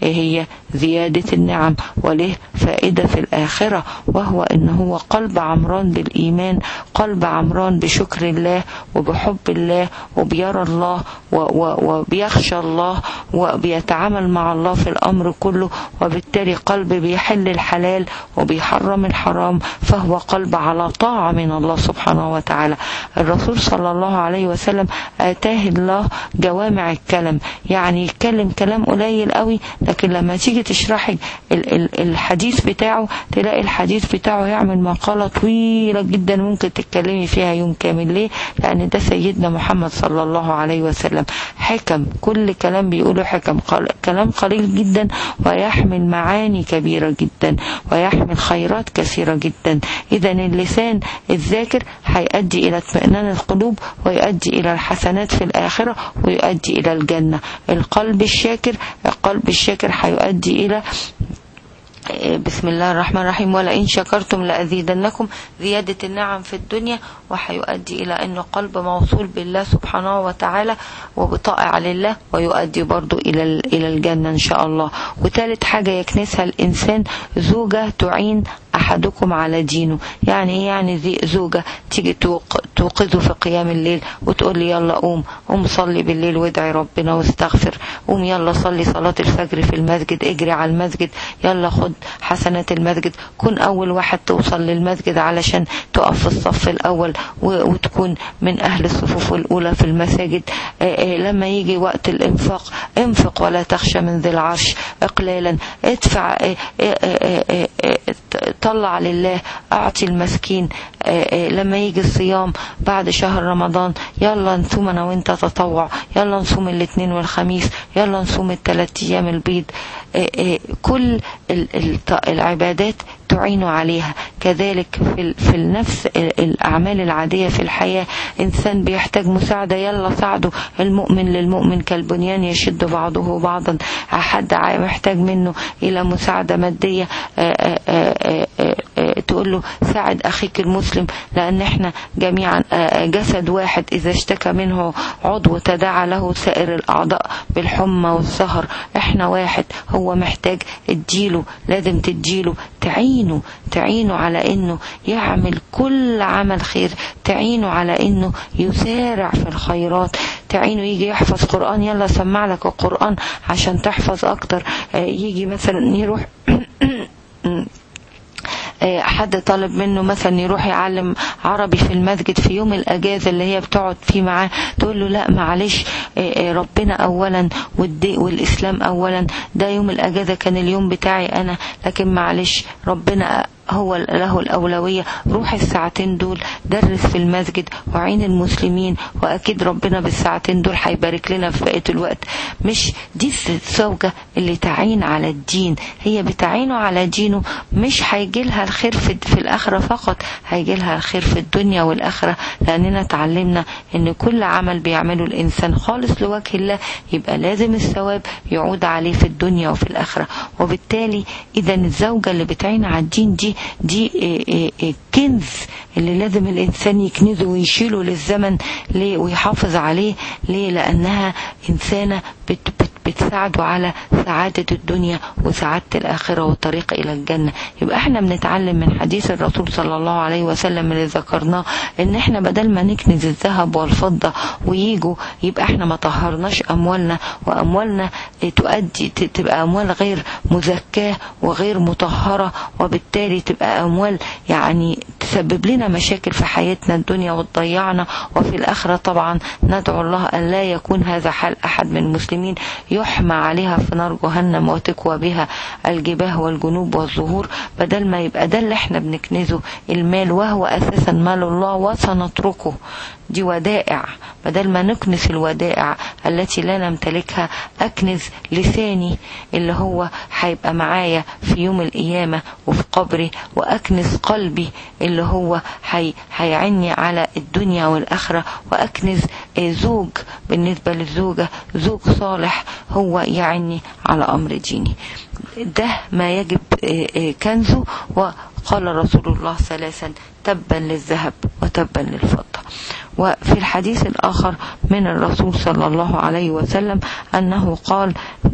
إيه هي زيادة النعم وله فائدة في الآخرة وهو إن هو قلب عمران بالإيمان قلب عمران بشكر الله وبحب الله وبيرى الله وبيخشى الله وبيتعامل مع الله في الأمر كله وبالتالي قلب بيحل الحلال وبيحرم الحرام فهو قلب على طاعة من الله سبحانه وتعالى الرسول صلى الله عليه وسلم آتاه الله جوامع الكلم يعني يتكلم كلام قليل قوي لكن لما تيجي تشرحي الحديث بتاعه تلاقي الحديث بتاعه يعمل مقالة طويلة جدا ممكن تتكلمي فيها يوم كامل ليه لأن ده سيدنا محمد صلى الله عليه وسلم حكم كل كلام بيقوله حكم كلام قليل جدا ويحمل معاني كبيرة جدا ويحمل خيرات كثيرة جدا إذا اللسان الذاكر هيؤدي إلى اطمئنان القلوب ويؤدي إلى الحسنات في الآخرة ويؤدي إلى الجنة القلب الشاكر القلب الشاكر هيؤدي إلى بسم الله الرحمن الرحيم ولئن شكرتم لأزيدنكم زيادة النعم في الدنيا وهيؤدي إلى أن قلب موصول بالله سبحانه وتعالى وبطائع لله ويؤدي برضو إلى إلى الجنة إن شاء الله وثالث حاجة يكنسها الإنسان زوجة تعين أحدكم على دينه يعني إيه يعني زي زوجة تيجي توقظه في قيام الليل وتقول لي يلا قوم قوم صلي بالليل وادعي ربنا واستغفر قوم يلا صلي صلاة الفجر في المسجد اجري على المسجد يلا خد حسنات المسجد كن أول واحد توصل للمسجد علشان تقف في الصف الأول وتكون من أهل الصفوف الأولى في المساجد لما يجي وقت الإنفاق انفق ولا تخشى من ذي العرش إقلالا ادفع طلع لله أعطي المسكين لما يجي الصيام بعد شهر رمضان يلا نصوم أنا وانت تطوع يلا نصوم الاثنين والخميس يلا نصوم الثلاث أيام البيض كل العبادات تعين عليها كذلك في, في النفس الأعمال العادية في الحياة إنسان بيحتاج مساعدة يلا ساعده المؤمن للمؤمن كالبنيان يشد بعضه بعضا حد محتاج منه إلى مساعدة مادية تقول له ساعد أخيك المسلم لأن احنا جميعا جسد واحد إذا اشتكى منه عضو تداعى له سائر الأعضاء بالحمى والسهر احنا واحد هو محتاج اديله لازم تديله تعينه تعينه على انه يعمل كل عمل خير تعينه على انه يسارع في الخيرات تعينه يجي يحفظ قرآن يلا سمع لك القرآن عشان تحفظ اكتر يجي مثلا يروح حد طالب منه مثلا يروح يعلم عربي في المسجد في يوم الاجازه اللي هي بتقعد فيه معاه تقول له لا معلش ربنا اولا والاسلام اولا ده يوم الاجازه كان اليوم بتاعي انا لكن معلش ربنا هو له الأولوية روح الساعتين دول درس في المسجد وعين المسلمين وأكيد ربنا بالساعتين دول هيبارك لنا في بقية الوقت مش دي الزوجة اللي تعين على الدين هي بتعينه على دينه مش هيجي لها الخير في, في الآخرة فقط هيجي لها الخير في الدنيا والآخرة لأننا تعلمنا إن كل عمل بيعمله الإنسان خالص لوجه الله يبقى لازم الثواب يعود عليه في الدنيا وفي الآخرة وبالتالي إذا الزوجة اللي بتعين على الدين دي دي كنز اللي لازم الإنسان يكنزه ويشيله للزمن ليه ويحافظ عليه ليه لأنها إنسانة بت بت بتساعده على سعادة الدنيا وسعادة الآخرة والطريق إلى الجنة يبقى احنا بنتعلم من حديث الرسول صلى الله عليه وسلم اللي ذكرناه ان احنا بدل ما نكنز الذهب والفضة ويجوا يبقى احنا ما طهرناش أموالنا وأموالنا تؤدي تبقى أموال غير مزكاة وغير مطهرة وبالتالي تبقى أموال يعني تسبب لنا مشاكل في حياتنا الدنيا وتضيعنا وفي الآخرة طبعا ندعو الله أن لا يكون هذا حال أحد من المسلمين يحمى عليها في نار جهنم وتكوى بها الجباه والجنوب والظهور بدل ما يبقى ده اللي احنا بنكنزه المال وهو أساسا مال الله وسنتركه دي ودائع بدل ما نكنس الودائع التي لا نمتلكها أكنز لساني اللي هو هيبقى معايا في يوم القيامة وفي قبري وأكنز قلبي اللي هو هيعني على الدنيا والآخرة وأكنز زوج بالنسبة للزوجة زوج صالح هو يعني على أمر ديني ده ما يجب كنزه وقال رسول الله ثلاثا تبا للذهب وتبا للفضة وفي الحديث الآخر من الرسول صلى الله عليه وسلم أنه قال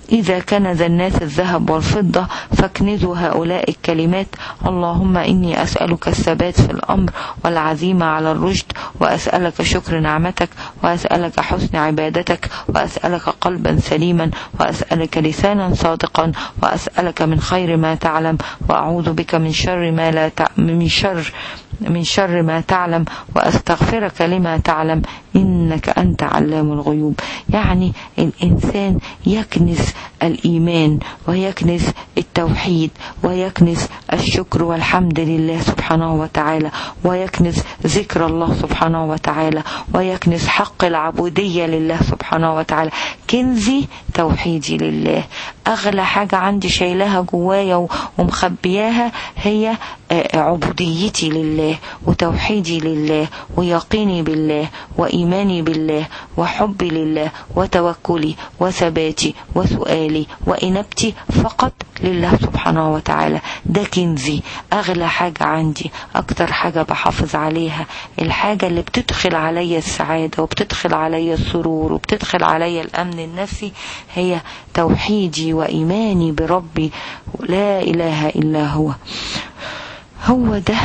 إذا كنز الناس الذهب والفضة فاكنزوا هؤلاء الكلمات اللهم إني أسألك الثبات في الأمر والعزيمة على الرشد وأسألك شكر نعمتك وأسألك حسن عبادتك وأسألك قلبا سليما وأسألك لسانا صادقا وأسألك من خير ما تعلم وأعوذ بك من شر ما لا ت... من شر من شر ما تعلم وأستغفرك لما تعلم إنك أنت علام الغيوب يعني الإنسان يكنز الإيمان ويكنز التوحيد ويكنز الشكر والحمد لله سبحانه وتعالى ويكنز ذكر الله سبحانه وتعالى ويكنز حق العبودية لله سبحانه وتعالى كنزي توحيدي لله أغلى حاجة عندي شايلها جوايا ومخبياها هي عبوديتي لله وتوحيدي لله ويقيني بالله وإيماني بالله وحبي لله وتوكلي وثباتي وسؤالي وإنبتي فقط لله سبحانه وتعالى ده كنزي أغلى حاجة عندي أكتر حاجة بحافظ عليها الحاجة اللي بتدخل عليا السعادة وبتدخل عليا السرور وبتدخل عليا الأمن النفسي هي توحيدي وإيماني بربي لا إله إلا هو هو ده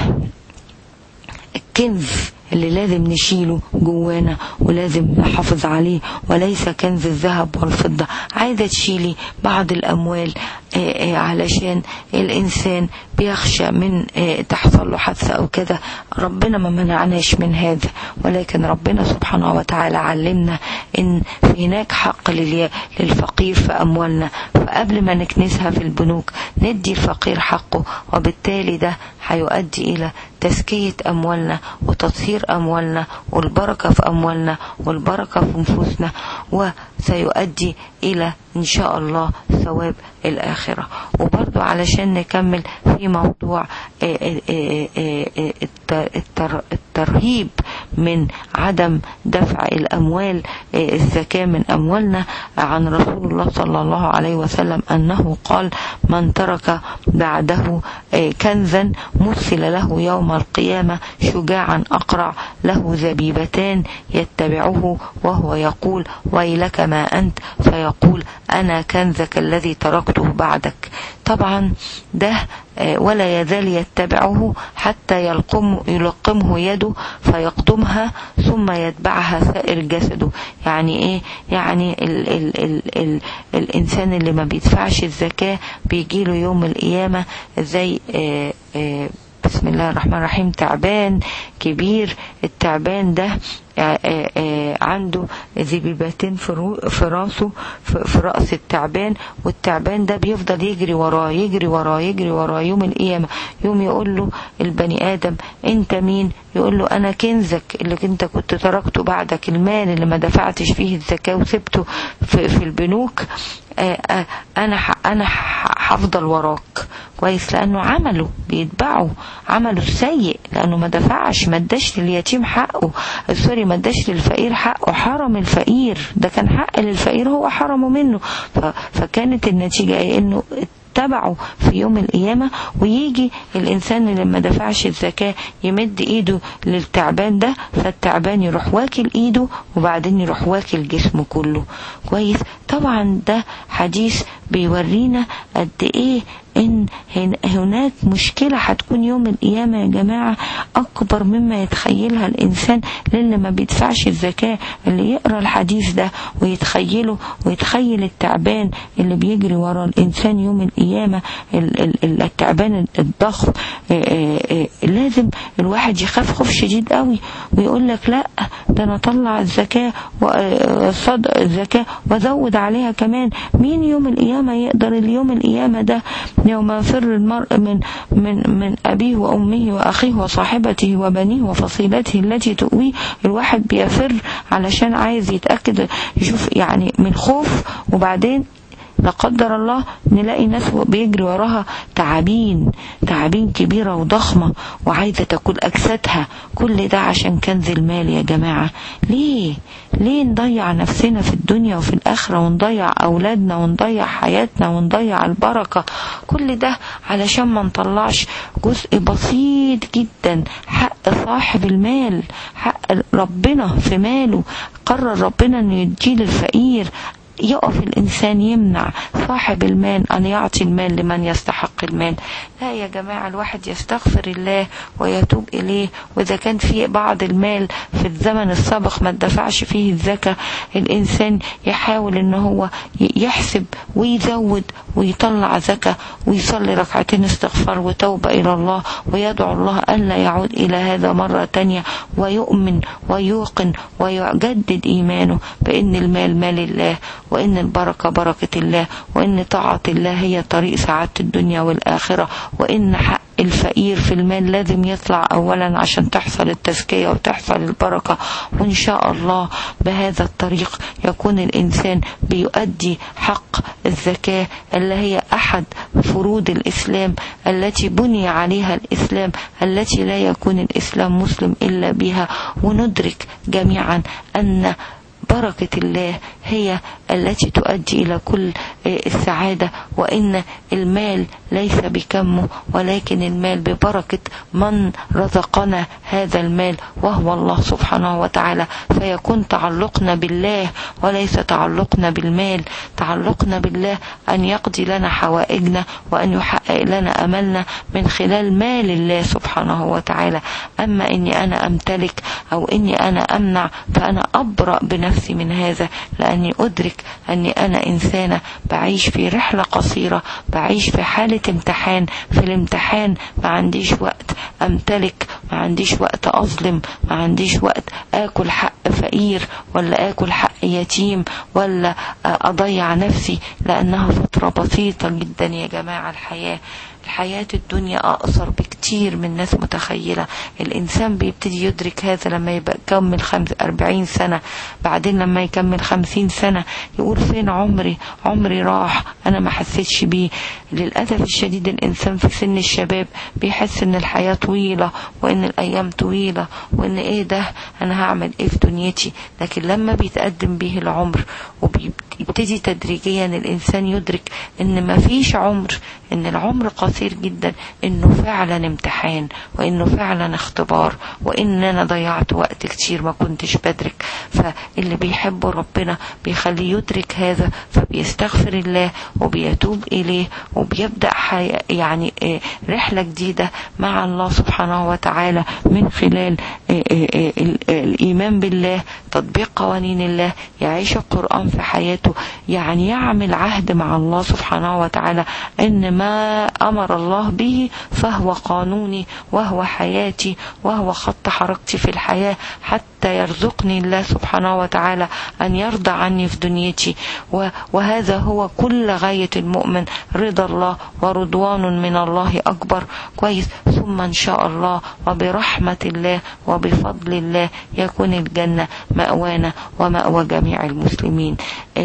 الكنز اللي لازم نشيله جوانا ولازم نحافظ عليه وليس كنز الذهب والفضة عايزة تشيلي بعض الأموال علشان الإنسان بيخشى من تحصل له حادثة أو كده ربنا ما منعناش من هذا ولكن ربنا سبحانه وتعالى علمنا إن هناك حق للفقير في أموالنا فقبل ما نكنسها في البنوك ندي الفقير حقه وبالتالي ده هيؤدي إلى تزكية أموالنا وتطهير أموالنا والبركة في أموالنا والبركة في نفوسنا وسيؤدي إلى إن شاء الله ثواب الآخرة وبرضو علشان نكمل في موضوع الترهيب من عدم دفع الأموال الزكاة من أموالنا عن رسول الله صلى الله عليه وسلم أنه قال من ترك بعده كنزا مثل له يوم القيامة شجاعا أقرع له زبيبتان يتبعه وهو يقول ويلك ما أنت فيقول أنا كنزك الذي تركته بعدك طبعا ده ولا يزال يتبعه حتى يلقم يلقمه يده فيقطمها ثم يتبعها سائر جسده يعني ايه يعني ال ال ال ال الانسان اللي ما بيدفعش الزكاة بيجيله يوم القيامة زي اه اه بسم الله الرحمن الرحيم تعبان كبير التعبان ده عنده زبيبتين في راسه في رأس التعبان والتعبان ده بيفضل يجري وراه يجري وراه يجري وراه يوم القيامة يوم يقول له البني آدم انت مين يقول له انا كنزك اللي انت كنت تركته بعدك المال اللي ما دفعتش فيه الزكاة وسبته في, في البنوك انا انا هفضل وراك كويس لانه عمله بيتبعه عمله السيء لانه ما دفعش ما اداش لليتيم حقه سوري ما اداش للفقير حقه حرم الفقير ده كان حق للفقير هو حرمه منه فكانت النتيجة ايه انه تبعه في يوم القيامة ويجي الإنسان اللي ما دفعش الزكاة يمد إيده للتعبان ده فالتعبان يروح واكل إيده وبعدين يروح واكل جسمه كله كويس طبعا ده حديث بيورينا قد إيه إن هناك مشكلة هتكون يوم القيامة يا جماعة أكبر مما يتخيلها الإنسان للي ما بيدفعش الزكاة اللي يقرأ الحديث ده ويتخيله ويتخيل التعبان اللي بيجري ورا الإنسان يوم القيامة التعبان الضخم لازم الواحد يخاف خوف شديد قوي ويقول لك لا ده أنا أطلع الزكاة وصدق الزكاة وأزود عليها كمان مين يوم القيامة يقدر اليوم القيامة ده يوم يفر المرء من من من أبيه وأمه وأخيه وصاحبته وبنيه وفصيلته التي تؤويه الواحد بيفر علشان عايز يتأكد يشوف يعني من خوف وبعدين لا قدر الله نلاقي ناس بيجري وراها تعابين تعابين كبيرة وضخمة وعايزة تاكل أجسادها كل ده عشان كنز المال يا جماعة ليه ليه نضيع نفسنا في الدنيا وفي الآخرة ونضيع أولادنا ونضيع حياتنا ونضيع البركة كل ده علشان ما نطلعش جزء بسيط جدا حق صاحب المال حق ربنا في ماله قرر ربنا انه يديه للفقير يقف الإنسان يمنع صاحب المال أن يعطي المال لمن يستحق المال لا يا جماعة الواحد يستغفر الله ويتوب إليه وإذا كان في بعض المال في الزمن السابق ما اتدفعش فيه الزكاة الإنسان يحاول إن هو يحسب ويزود ويطلع زكاة ويصلي ركعتين استغفار وتوبة إلى الله ويدعو الله ألا يعود إلى هذا مرة تانية ويؤمن ويوقن ويجدد إيمانه بأن المال مال الله وإن البركة بركة الله وإن طاعة الله هي طريق سعادة الدنيا والآخرة وإن حق الفقير في المال لازم يطلع أولا عشان تحصل التزكية وتحصل البركة وإن شاء الله بهذا الطريق يكون الإنسان بيؤدي حق الزكاة اللي هي أحد فروض الإسلام التي بني عليها الإسلام التي لا يكون الإسلام مسلم إلا بها وندرك جميعا أن بركة الله هي التي تؤدي إلى كل السعادة وإن المال ليس بكمه ولكن المال ببركة من رزقنا هذا المال وهو الله سبحانه وتعالى فيكون تعلقنا بالله وليس تعلقنا بالمال تعلقنا بالله أن يقضي لنا حوائجنا وأن يحقق لنا أملنا من خلال مال الله سبحانه وتعالى أما إني أنا أمتلك أو إني أنا أمنع فأنا أبرأ بنفسي من هذا لأني أدرك أني أنا إنسانة بعيش في رحلة قصيرة بعيش في حالة امتحان في الامتحان ما عنديش وقت أمتلك ما عنديش وقت أظلم ما عنديش وقت آكل حق فقير ولا آكل حق يتيم ولا أضيع نفسي لأنها فترة بسيطة جدا يا جماعة الحياة الحياة الدنيا أقصر بكتير من الناس متخيلة الإنسان بيبتدي يدرك هذا لما يبقى يكمل خمس أربعين سنة بعدين لما يكمل خمسين سنة يقول فين عمري عمري راح أنا ما حسيتش بيه للأسف الشديد الإنسان في سن الشباب بيحس إن الحياة طويلة وإن الأيام طويلة وإن إيه ده أنا هعمل إيه في دنيتي لكن لما بيتقدم به العمر وبيبتدي تدريجيا الإنسان يدرك إن ما فيش عمر إن العمر قصير جدا إنه فعلا امتحان وإنه فعلا اختبار وإن أنا ضيعت وقت كتير ما كنتش بدرك فاللي بيحب ربنا بيخليه يدرك هذا فبيستغفر الله وبيتوب إليه وبيبدأ حي... يعني رحلة جديدة مع الله سبحانه وتعالى من خلال الإيمان بالله تطبيق قوانين الله يعيش القرآن في حياته يعني يعمل عهد مع الله سبحانه وتعالى إن ما أمر الله به فهو قانوني وهو حياتي وهو خط حركتي في الحياة حتى يرزقني الله سبحانه وتعالى أن يرضى عني في دنيتي وهذا هو كل غاية المؤمن رضا الله ورضوان من الله أكبر كويس ثم إن شاء الله وبرحمة الله وبفضل الله يكون الجنة مأوانا ومأوى جميع المسلمين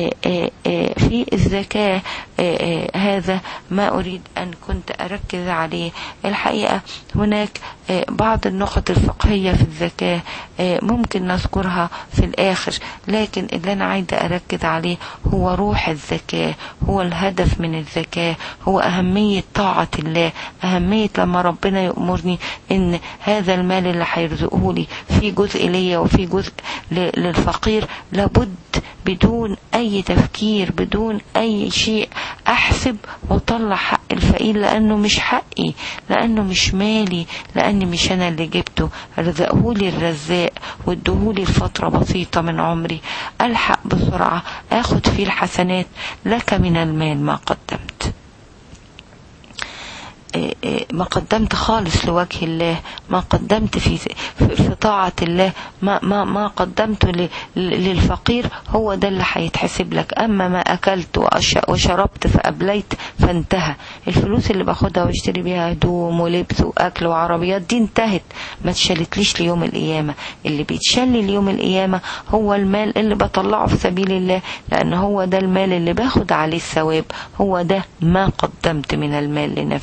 في الزكاة هذا ما أريد أن كنت أركز عليه الحقيقة هناك بعض النقط الفقهية في الزكاة ممكن نذكرها في الآخر لكن اللي أنا عايزة أركز عليه هو روح الزكاة هو الهدف من الزكاة هو أهمية طاعة الله أهمية لما ربنا يأمرني إن هذا المال اللي هيرزقه لي في جزء ليا وفي جزء للفقير لابد بدون أي تفكير بدون أي شيء أحسب وأطلع حق الفقير لأنه مش حقي لأنه مش مالي لأني مش أنا اللي جبته رزقهولي الرزاق وادهولي لفترة بسيطة من عمري ألحق بسرعة أخد فيه الحسنات لك من المال ما قدمت ما قدمت خالص لوجه الله ما قدمت في في طاعة الله ما ما ما قدمت للفقير هو ده اللي هيتحسب لك أما ما أكلت وشربت فأبليت فانتهى الفلوس اللي باخدها واشتري بيها هدوم ولبس وأكل وعربيات دي انتهت ما تشالتليش ليوم القيامة اللي بيتشال ليوم القيامة هو المال اللي بطلعه في سبيل الله لأن هو ده المال اللي باخد عليه الثواب هو ده ما قدمت من المال لنفسي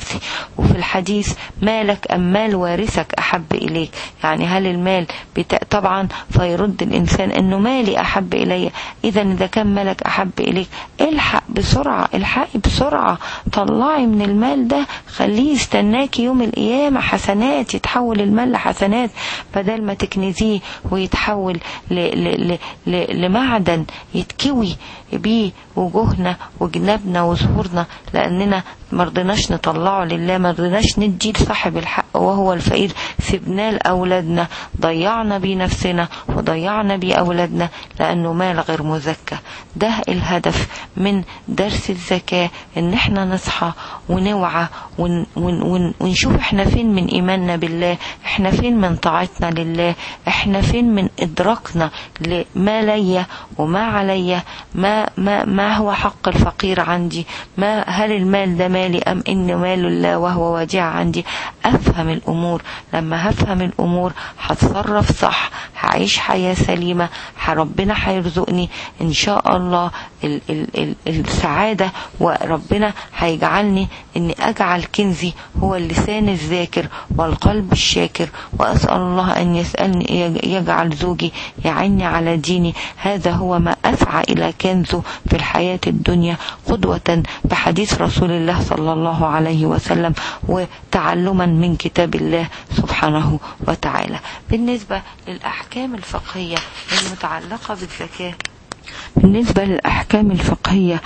وفي الحديث مالك أم مال وارثك أحب إليك يعني هل المال بتا... طبعا فيرد الإنسان أنه مالي أحب إلي إذا إذا كان مالك أحب إليك الحق بسرعة الحقي بسرعة طلعي من المال ده خليه يستناكي يوم القيامة حسنات يتحول المال لحسنات بدل ما تكنزيه ويتحول ل... ل... ل... ل... لمعدن يتكوي بيه وجوهنا وجنابنا وظهورنا لأننا مرضناش نطلعه لله مرضناش ندي لصاحب الحق وهو الفقير سبناه لأولادنا ضيعنا بيه نفسنا وضيعنا بيه أولادنا لأنه مال غير مزكى ده الهدف من درس الزكاة ان احنا نصحى ونوعى ون ون ون ونشوف احنا فين من ايماننا بالله احنا فين من طاعتنا لله احنا فين من ادراكنا لما ليا وما عليا ما ما ما هو حق الفقير عندي ما هل المال ده مالي ام انه مال الله وهو وديع عندي افهم الامور لما هفهم الامور هتصرف صح هعيش حياة سليمة ربنا هيرزقني ان شاء الله ال ال ال السعادة وربنا هيجعلني اني اجعل كنزي هو اللسان الذاكر والقلب الشاكر واسأل الله ان يسألني يجعل زوجي يعني على ديني هذا هو ما اسعى الى كنزه في الحياة الدنيا قدوة بحديث رسول الله صلى الله عليه وسلم وتعلما من كتاب الله سبحانه وتعالى بالنسبة للأحكام الفقهية المتعلقة بالزكاة بالنسبة للأحكام الفقهية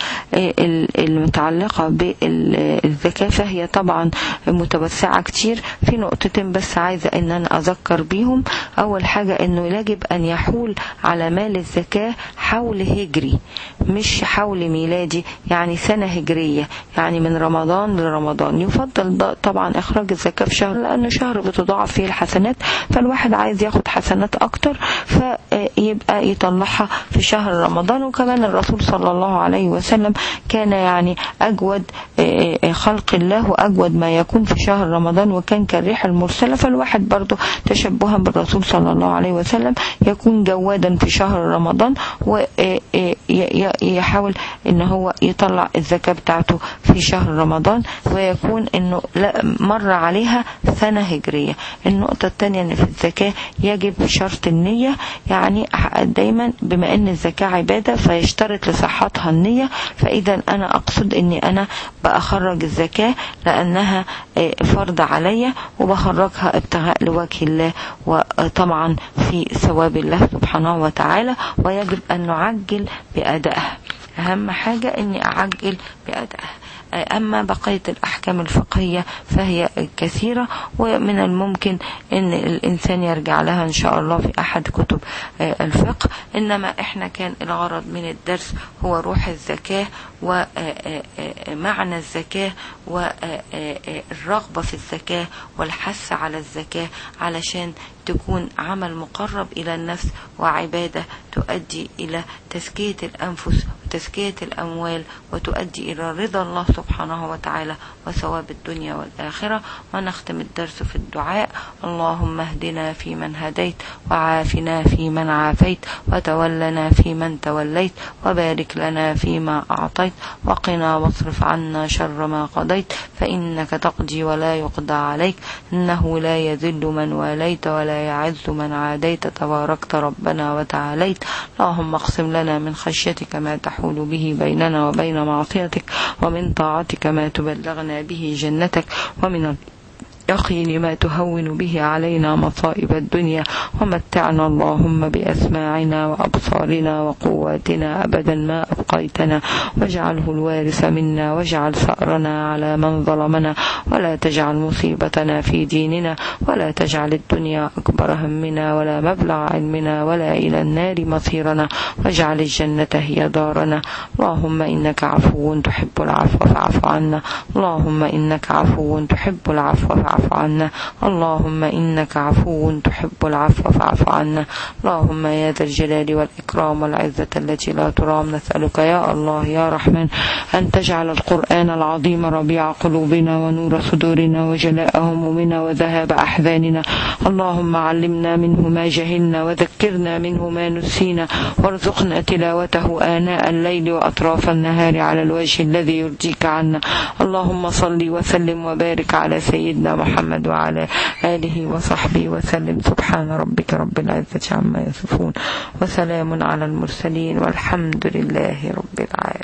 المتعلقة بالزكاة فهي طبعا متوسعة كتير في نقطتين بس عايزة ان انا اذكر بيهم اول حاجة انه يجب ان يحول على مال الزكاة حول هجري مش حول ميلادي يعني سنة هجرية يعني من رمضان لرمضان يفضل طبعا اخراج الزكاة في شهر لانه شهر بتضاعف فيه الحسنات فالواحد عايز ياخد حسنات اكتر فيبقى يطلعها في شهر رمضان وكمان الرسول صلى الله عليه وسلم كان يعني أجود خلق الله وأجود ما يكون في شهر رمضان وكان كالريح المرسلة فالواحد برضه تشبها بالرسول صلى الله عليه وسلم يكون جوادا في شهر رمضان ويحاول ان هو يطلع الزكاة بتاعته في شهر رمضان ويكون انه مر عليها سنة هجرية النقطة الثانية ان في الزكاة يجب شرط النية يعني دايما بما ان الزكاة عبادة فيشترط لصحتها النية فإذا أنا أقصد أني أنا بأخرج الزكاة لأنها فرض عليا وبخرجها ابتغاء لوجه الله وطبعا في ثواب الله سبحانه وتعالى ويجب أن نعجل بأدائها أهم حاجة أني أعجل بأدائها أما بقية الأحكام الفقهية فهي كثيرة ومن الممكن أن الإنسان يرجع لها إن شاء الله في أحد كتب الفقه إنما إحنا كان الغرض من الدرس هو روح الزكاة ومعنى الزكاة والرغبة في الزكاة والحث على الزكاة علشان تكون عمل مقرب إلى النفس وعبادة تؤدي إلى تزكية الأنفس وتزكية الأموال وتؤدي إلى رضا الله سبحانه وتعالى وثواب الدنيا والآخرة ونختم الدرس في الدعاء اللهم اهدنا في من هديت وعافنا في من عافيت وتولنا في من توليت وبارك لنا فيما أعطيت وقنا واصرف عنا شر ما قضيت فإنك تقضي ولا يقضى عليك إنه لا يذل من واليت ولا يعز من عاديت تباركت ربنا وتعاليت اللهم اقسم لنا من خشيتك ما تحول به بيننا وبين معصيتك ومن طاعتك ما تبلغنا به جنتك ومن اليقين ما تهون به علينا مصائب الدنيا ومتعنا اللهم بأسماعنا وأبصارنا وقواتنا أبدا ما أبقيتنا واجعله الوارث منا واجعل ثأرنا على من ظلمنا ولا تجعل مصيبتنا في ديننا ولا تجعل الدنيا أكبر همنا ولا مبلغ علمنا ولا إلى النار مصيرنا واجعل الجنة هي دارنا اللهم إنك عفو تحب العفو فاعف عنا اللهم إنك عفو تحب العفو فاعف فاعف عنا اللهم إنك عفو تحب العفو فاعف عنا اللهم يا ذا الجلال والإكرام والعزة التي لا ترام نسألك يا الله يا رحمن أن تجعل القرآن العظيم ربيع قلوبنا ونور صدورنا وجلاء همومنا وذهاب أحزاننا اللهم علمنا منه ما جهلنا وذكرنا منه ما نسينا وارزقنا تلاوته آناء الليل وأطراف النهار على الوجه الذي يرضيك عنا اللهم صل وسلم وبارك على سيدنا محمد وعلى آله وصحبه وسلم سبحان ربك رب العزة عما يصفون وسلام على المرسلين والحمد لله رب العالمين